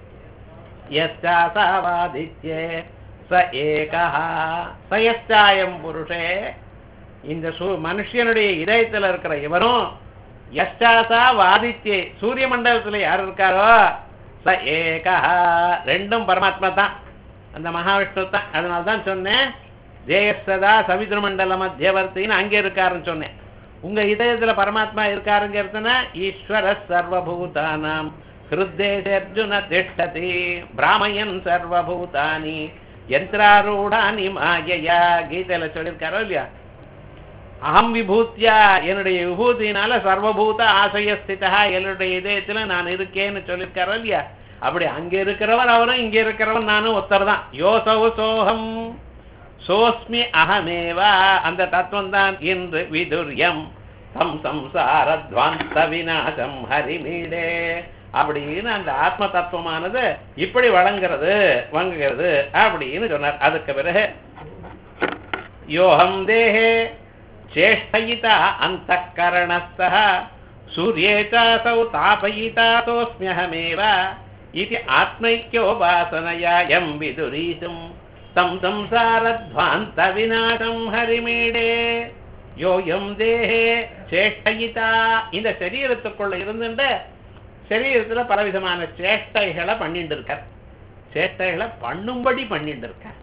யஸ்தாசாவாதித்யே ச ஏகா சயஸ்தாயம் புருஷே இந்த சு மனுஷனுடைய இதயத்துல இருக்கிற இவரும் யஸ்டாசா வாதித்யே சூரிய மண்டலத்துல யார் இருக்காரோ ச ஏகா ரெண்டும் பரமாத்மா தான் அந்த மகாவிஷ்ணு தான் அதனால தான் சொன்னேன் ஜெயசதா சவித்ரு மண்டல மத்தியவர்த்தின்னு அங்கே இருக்காருன்னு சொன்னேன் உங்க இதயத்துல பரமாத்மா இருக்காருங்கிறதுனா ஈஸ்வர சர்வபூதானாம் ஹிருத்தேஷ அர்ஜுன திஷ்டதி பிராமயன் சர்வபூதானி யந்திராரூடானி மாயையா கீதையில சொல்லியிருக்காரோ இல்லையா அகம் விபூத்தியா என்னுடைய விபூதினால சர்வபூத ஆசைய ஸ்திதா என்னுடைய இதயத்துல நான் இருக்கேன்னு சொல்லியிருக்காரோ இல்லையா அப்படி அங்க இருக்கிறவர் அவரும் இங்க இருக்கிறவன் நானும் ஒருத்தர் தான் யோசௌ சோகம் சோஸ்மி அகமேவா அந்த தத்துவம் தான் இன்று விதுரியம் தம் சம்சாரத்வாந்த விநாசம் ஹரிமீடே அப்படின்னு அந்த ஆத்ம தத்துவமானது இப்படி வழங்குறது வங்குகிறது அப்படின்னு சொன்னார் அதுக்கு பிறகு யோகம் தேஹே சேஷ்டயிதா அந்த கரணஸ்தः சூர்யே சாசௌ தாபயிதாதோஸ்மியஹமேவ இது ஆத்மைக்கியோபாசனயா எம் விதுரீசும் தம் சம்சாரத்வாந்த விநாசம் ஹரிமேடே யோயம் தேஹே சேஷ்டயிதா இந்த சரீரத்துக்குள்ள இருந்துட்டு சரீரத்துல பலவிதமான சேஷ்டைகளை பண்ணிட்டு இருக்கார் சேஷ்டைகளை பண்ணும்படி பண்ணிட்டு இருக்கார்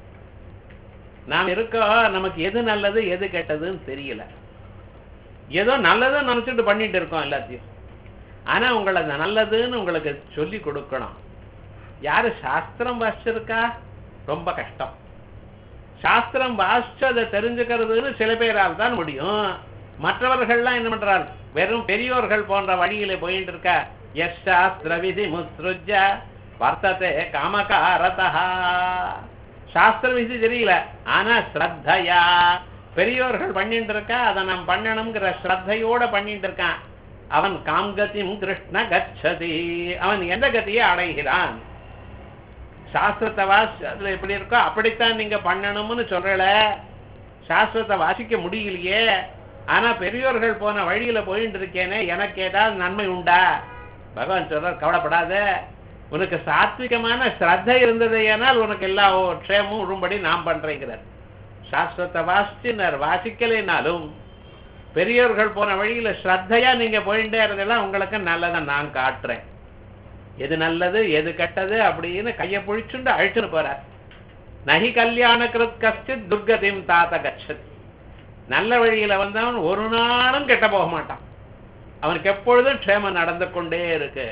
நாம் இருக்கோம் நமக்கு எது நல்லது எது கெட்டதுன்னு தெரியல ஏதோ நல்லதுன்னு நினைச்சிட்டு பண்ணிட்டு இருக்கோம் எல்லாத்தையும் ஆனா உங்களை அந்த நல்லதுன்னு உங்களுக்கு சொல்லி கொடுக்கணும் யாரு சாஸ்திரம் வாசிச்சிருக்கா ரொம்ப கஷ்டம் சாஸ்திரம் வாசிச்சு அதை தெரிஞ்சுக்கிறதுன்னு சில பேரால் தான் முடியும் மற்றவர்கள்லாம் என்ன பண்றார் வெறும் பெரியோர்கள் போன்ற வழியில போயிட்டு இருக்கா எஸ் சாஸ்திர விதி முத்ருஜ வர்த்தத்தை காமகாரதா சாஸ்திர விதி தெரியல ஆனா ஸ்ரத்தையா பெரியோர்கள் பண்ணிட்டு இருக்கா அதை நாம் பண்ணணுங்கிற ஸ்ரத்தையோட பண்ணிட்டு இருக்கான் அவன் காம்கதிம் கிருஷ்ண கச்சதி அவன் எந்த கதியை அடைகிறான் சாஸ்திரத்தை வாசி அதுல எப்படி இருக்கோ அப்படித்தான் நீங்க பண்ணணும்னு சொல்றல சாஸ்திரத்தை வாசிக்க முடியலையே ஆனா பெரியோர்கள் போன வழியில போயிட்டு இருக்கேனே எனக்கு ஏதாவது நன்மை உண்டா பகவான் சொல்றார் கவலைப்படாத உனக்கு சாத்விகமான ஸ்ரத்த இருந்தது ஏனால் உனக்கு எல்லா க்ஷேமும் உரும்படி நாம் பண்றேங்கிறார் சாஸ்திரத்தை வாசிச்சுனார் வாசிக்கலைனாலும் பெரியோர்கள் போன வழியில ஸ்ரத்தையா நீங்க போயிட்டே இருந்தெல்லாம் உங்களுக்கு நல்லதை நான் காட்டுறேன் எது நல்லது எது கெட்டது அப்படின்னு கையை பிடிச்சுண்டு அழிச்சுன்னு போறார் நகி கல்யாண கிருத் கஷ்டித் துர்கதிம் தாத்த கச்சத் நல்ல வழியில வந்தவன் ஒரு நாளும் கெட்ட போக மாட்டான் அவனுக்கு எப்பொழுதும் க்ஷேமம் நடந்து கொண்டே இருக்கு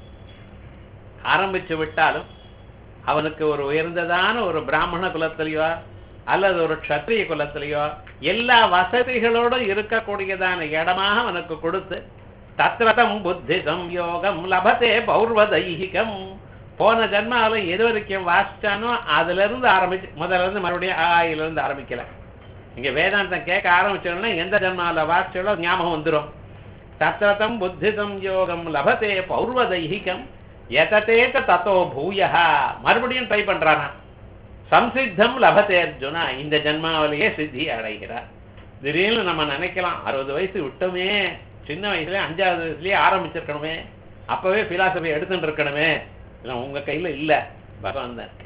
ஆரம்பிச்சு விட்டாலும் அவனுக்கு ஒரு உயர்ந்ததான ஒரு பிராமண குலத்திலேயோ அல்லது ஒரு க்ஷத்ரிய குலத்திலேயோ எல்லா வசதிகளோடும் இருக்கக்கூடியதான இடமாக அவனுக்கு கொடுத்து தத்ரதம் புத்தி சம்யோகம் லபத்தே பௌர்வதைகிகம் போன ஜென்மாவில எது வரைக்கும் வாசிச்சானோ அதுல இருந்து ஆரம்பிச்சு முதல்ல இருந்து மறுபடியும் ஆயில இருந்து ஆரம்பிக்கல இங்க வேதாந்தம் கேட்க ஆரம்பிச்சோம்னா எந்த ஜென்மாவில வாசிச்சாலோ ஞாபகம் வந்துரும் தத்ரதம் புத்திதம் யோகம் லபதே பௌர்வதைகிகம் எததேத தத்தோ பூயா மறுபடியும் ட்ரை பண்றானா சம்சித்தம் லபதே அர்ஜுனா இந்த ஜென்மாவிலேயே சித்தி அடைகிறார் திடீர்னு நம்ம நினைக்கலாம் அறுபது வயசு விட்டோமே சின்ன வயசுல அஞ்சாவது வயசுலயே ஆரம்பிச்சிருக்கணுமே அப்பவே பிலாசபி எடுத்துட்டு இருக்கணுமே இதெல்லாம் உங்க கையில இல்ல பகவான் தான் இருக்கு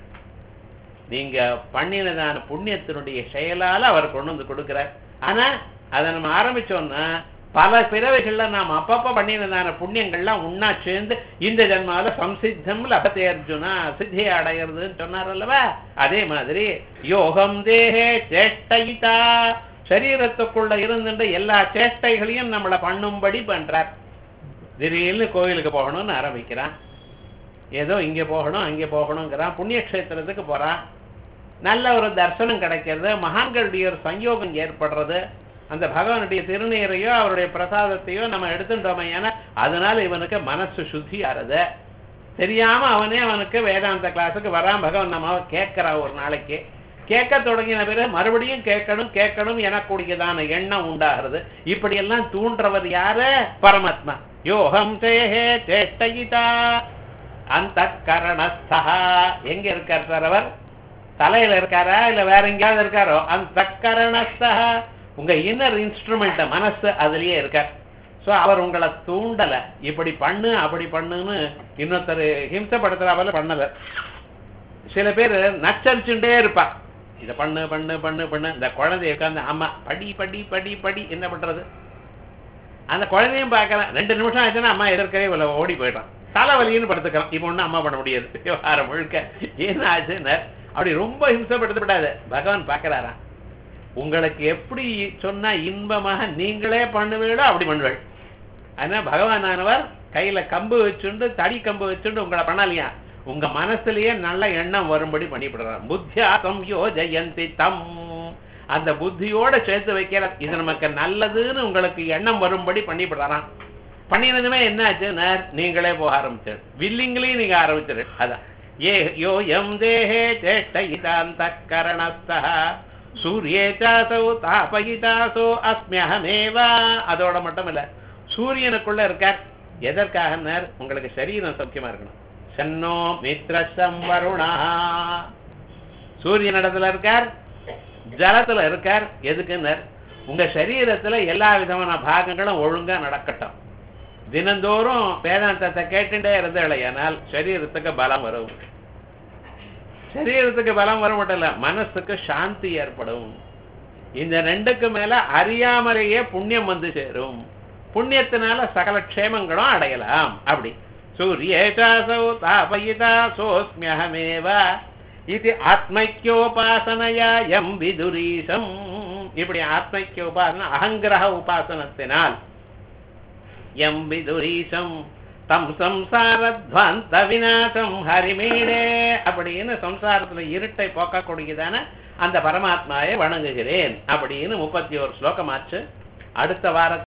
நீங்க பண்ணினதான புண்ணியத்தினுடைய செயலால அவர் கொண்டு வந்து கொடுக்கிறார் ஆனா அதை நம்ம ஆரம்பிச்சோம்னா பல பிறவைகள்ல நாம் அப்பப்ப பண்ணினதான புண்ணியங்கள்லாம் உண்ணா சேர்ந்து இந்த ஜென்மாவில சம்சித்தம் லபத்தே அர்ஜுனா சித்தியை அடைகிறதுன்னு சொன்னார் அல்லவா அதே மாதிரி யோகம் தேகே சேஷ்டைதா சரீரத்துக்குள்ள இருந்துட்டு எல்லா சேஷ்டைகளையும் நம்மளை பண்ணும்படி பண்றார் திடீர்னு கோயிலுக்கு போகணும்னு ஆரம்பிக்கிறான் ஏதோ இங்க போகணும் அங்கே போகணுங்கிறான் புண்ணிய கஷேத்திரத்துக்கு போறான் நல்ல ஒரு தர்சனம் கிடைக்கிறது மகான்களுடைய ஒரு சஞ்சோகம் ஏற்படுறது அந்த பகவானுடைய திருநீரையோ அவருடைய பிரசாதத்தையோ நம்ம எடுத்துட்டோமே ஏன்னா அதனால இவனுக்கு மனசு சுத்தி ஆறுது தெரியாம அவனே அவனுக்கு வேதாந்த கிளாஸுக்கு வரான் பகவான் நம்ம கேட்கிறா ஒரு நாளைக்கு கேட்க தொடங்கின பிறகு மறுபடியும் கேட்கணும் கேட்கணும் எனக்கூடியதான எண்ணம் உண்டாகிறது இப்படி எல்லாம் தூண்டுறவர் யாரு பரமாத்மா யோகம் தேஹே சேஷ்டயிதா அந்த கரணஸ்தா எங்க இருக்கார் சார் அவர் தலையில இருக்காரா இல்ல வேற எங்கேயாவது இருக்காரோ அந்த கரணஸ்தா உங்க இன்னர் இன்ஸ்ட்ருமெண்ட் மனசு அதுலயே இருக்கார் சோ அவர் உங்களை தூண்டல இப்படி பண்ணு அப்படி பண்ணுன்னு இன்னொருத்தர் ஹிம்சப்படுத்துறாமல் பண்ணல சில பேர் நச்சரிச்சுட்டே இருப்பா இதை பண்ணு பண்ணு பண்ணு பண்ணு இந்த குழந்தைய உட்காந்து அம்மா படி படி படி படி என்ன பண்றது அந்த குழந்தையும் பார்க்கலாம் ரெண்டு நிமிஷம் ஆச்சுன்னா அம்மா எதிர்க்கவே இவ்வளோ ஓடி போயிட்டான் தலைவலின்னு படுத்துக்கலாம் இப்போ ஒன்றும் அம்மா பண்ண முடியாது விவகாரம் முழுக்க என்ன ஆச்சுன்னு அப்படி ரொம்ப ஹிம்சப்படுத்தப்படாது பகவான் பார்க்கறாராம் உங்களுக்கு எப்படி சொன்னா இன்பமாக நீங்களே பண்ணுவீங்களோ அப்படி பண்ணுவேள் அதனால பகவானானவர் கையில கம்பு வச்சுண்டு தடி கம்பு வச்சுண்டு உங்களை பண்ணலையா உங்க மனசுலயே நல்ல எண்ணம் வரும்படி பண்ணிவிடுறார் புத்தியாசம் யோ ஜெயந்தி தம் அந்த புத்தியோட சேர்த்து வைக்கிற இது நமக்கு நல்லதுன்னு உங்களுக்கு எண்ணம் வரும்படி பண்ணிவிடுறாராம் பண்ணினதுமே என்ன ஆச்சுன்னா நீங்களே போக ஆரம்பிச்சு வில்லிங்களையும் நீங்க ஆரம்பிச்சிரு அதான் ஏ யோ எம் தேஹே சேஷ்டயிதாந்த கரணஸ்தா சூரியே சாசோ தாபயிதாசோ அஸ்மியகமேவா அதோட மட்டும் இல்ல சூரியனுக்குள்ள இருக்கார் எதற்காக உங்களுக்கு சரீரம் சௌக்கியமா இருக்கணும் சன்னோ மித்ரசம் வருணா சூரியன் இடத்துல இருக்கார் ஜலத்துல இருக்கார் எதுக்குன்னர் உங்க சரீரத்துல எல்லா விதமான பாகங்களும் ஒழுங்கா நடக்கட்டும் தினந்தோறும் வேதாந்தத்தை கேட்டுட்டே இருந்தேனால் சரீரத்துக்கு பலம் வரும் சரீரத்துக்கு பலம் வர மட்டும் இல்ல மனசுக்கு சாந்தி ஏற்படும் இந்த ரெண்டுக்கு மேல அறியாமலேயே புண்ணியம் வந்து சேரும் புண்ணியத்தினால சகல க்ஷேமங்களும் அடையலாம் அப்படி சூரியேசாசௌ தாபயிதா சோஸ்மியகமேவ இது ஆத்மைக்கியோபாசனையா எம் விதுரீசம் இப்படி ஆத்மைக்கிய உபாசனை அகங்கிரக உபாசனத்தினால் எம் விதுரீசம் தம் சம்சாரத்வந்த விநாசம் ஹரிமீடே அப்படின்னு சம்சாரத்துல இருட்டை போக்கக்கூடியதான அந்த பரமாத்மாவை வணங்குகிறேன் அப்படின்னு முப்பத்தி ஒரு ஸ்லோகமாச்சு அடுத்த வாரத்தில்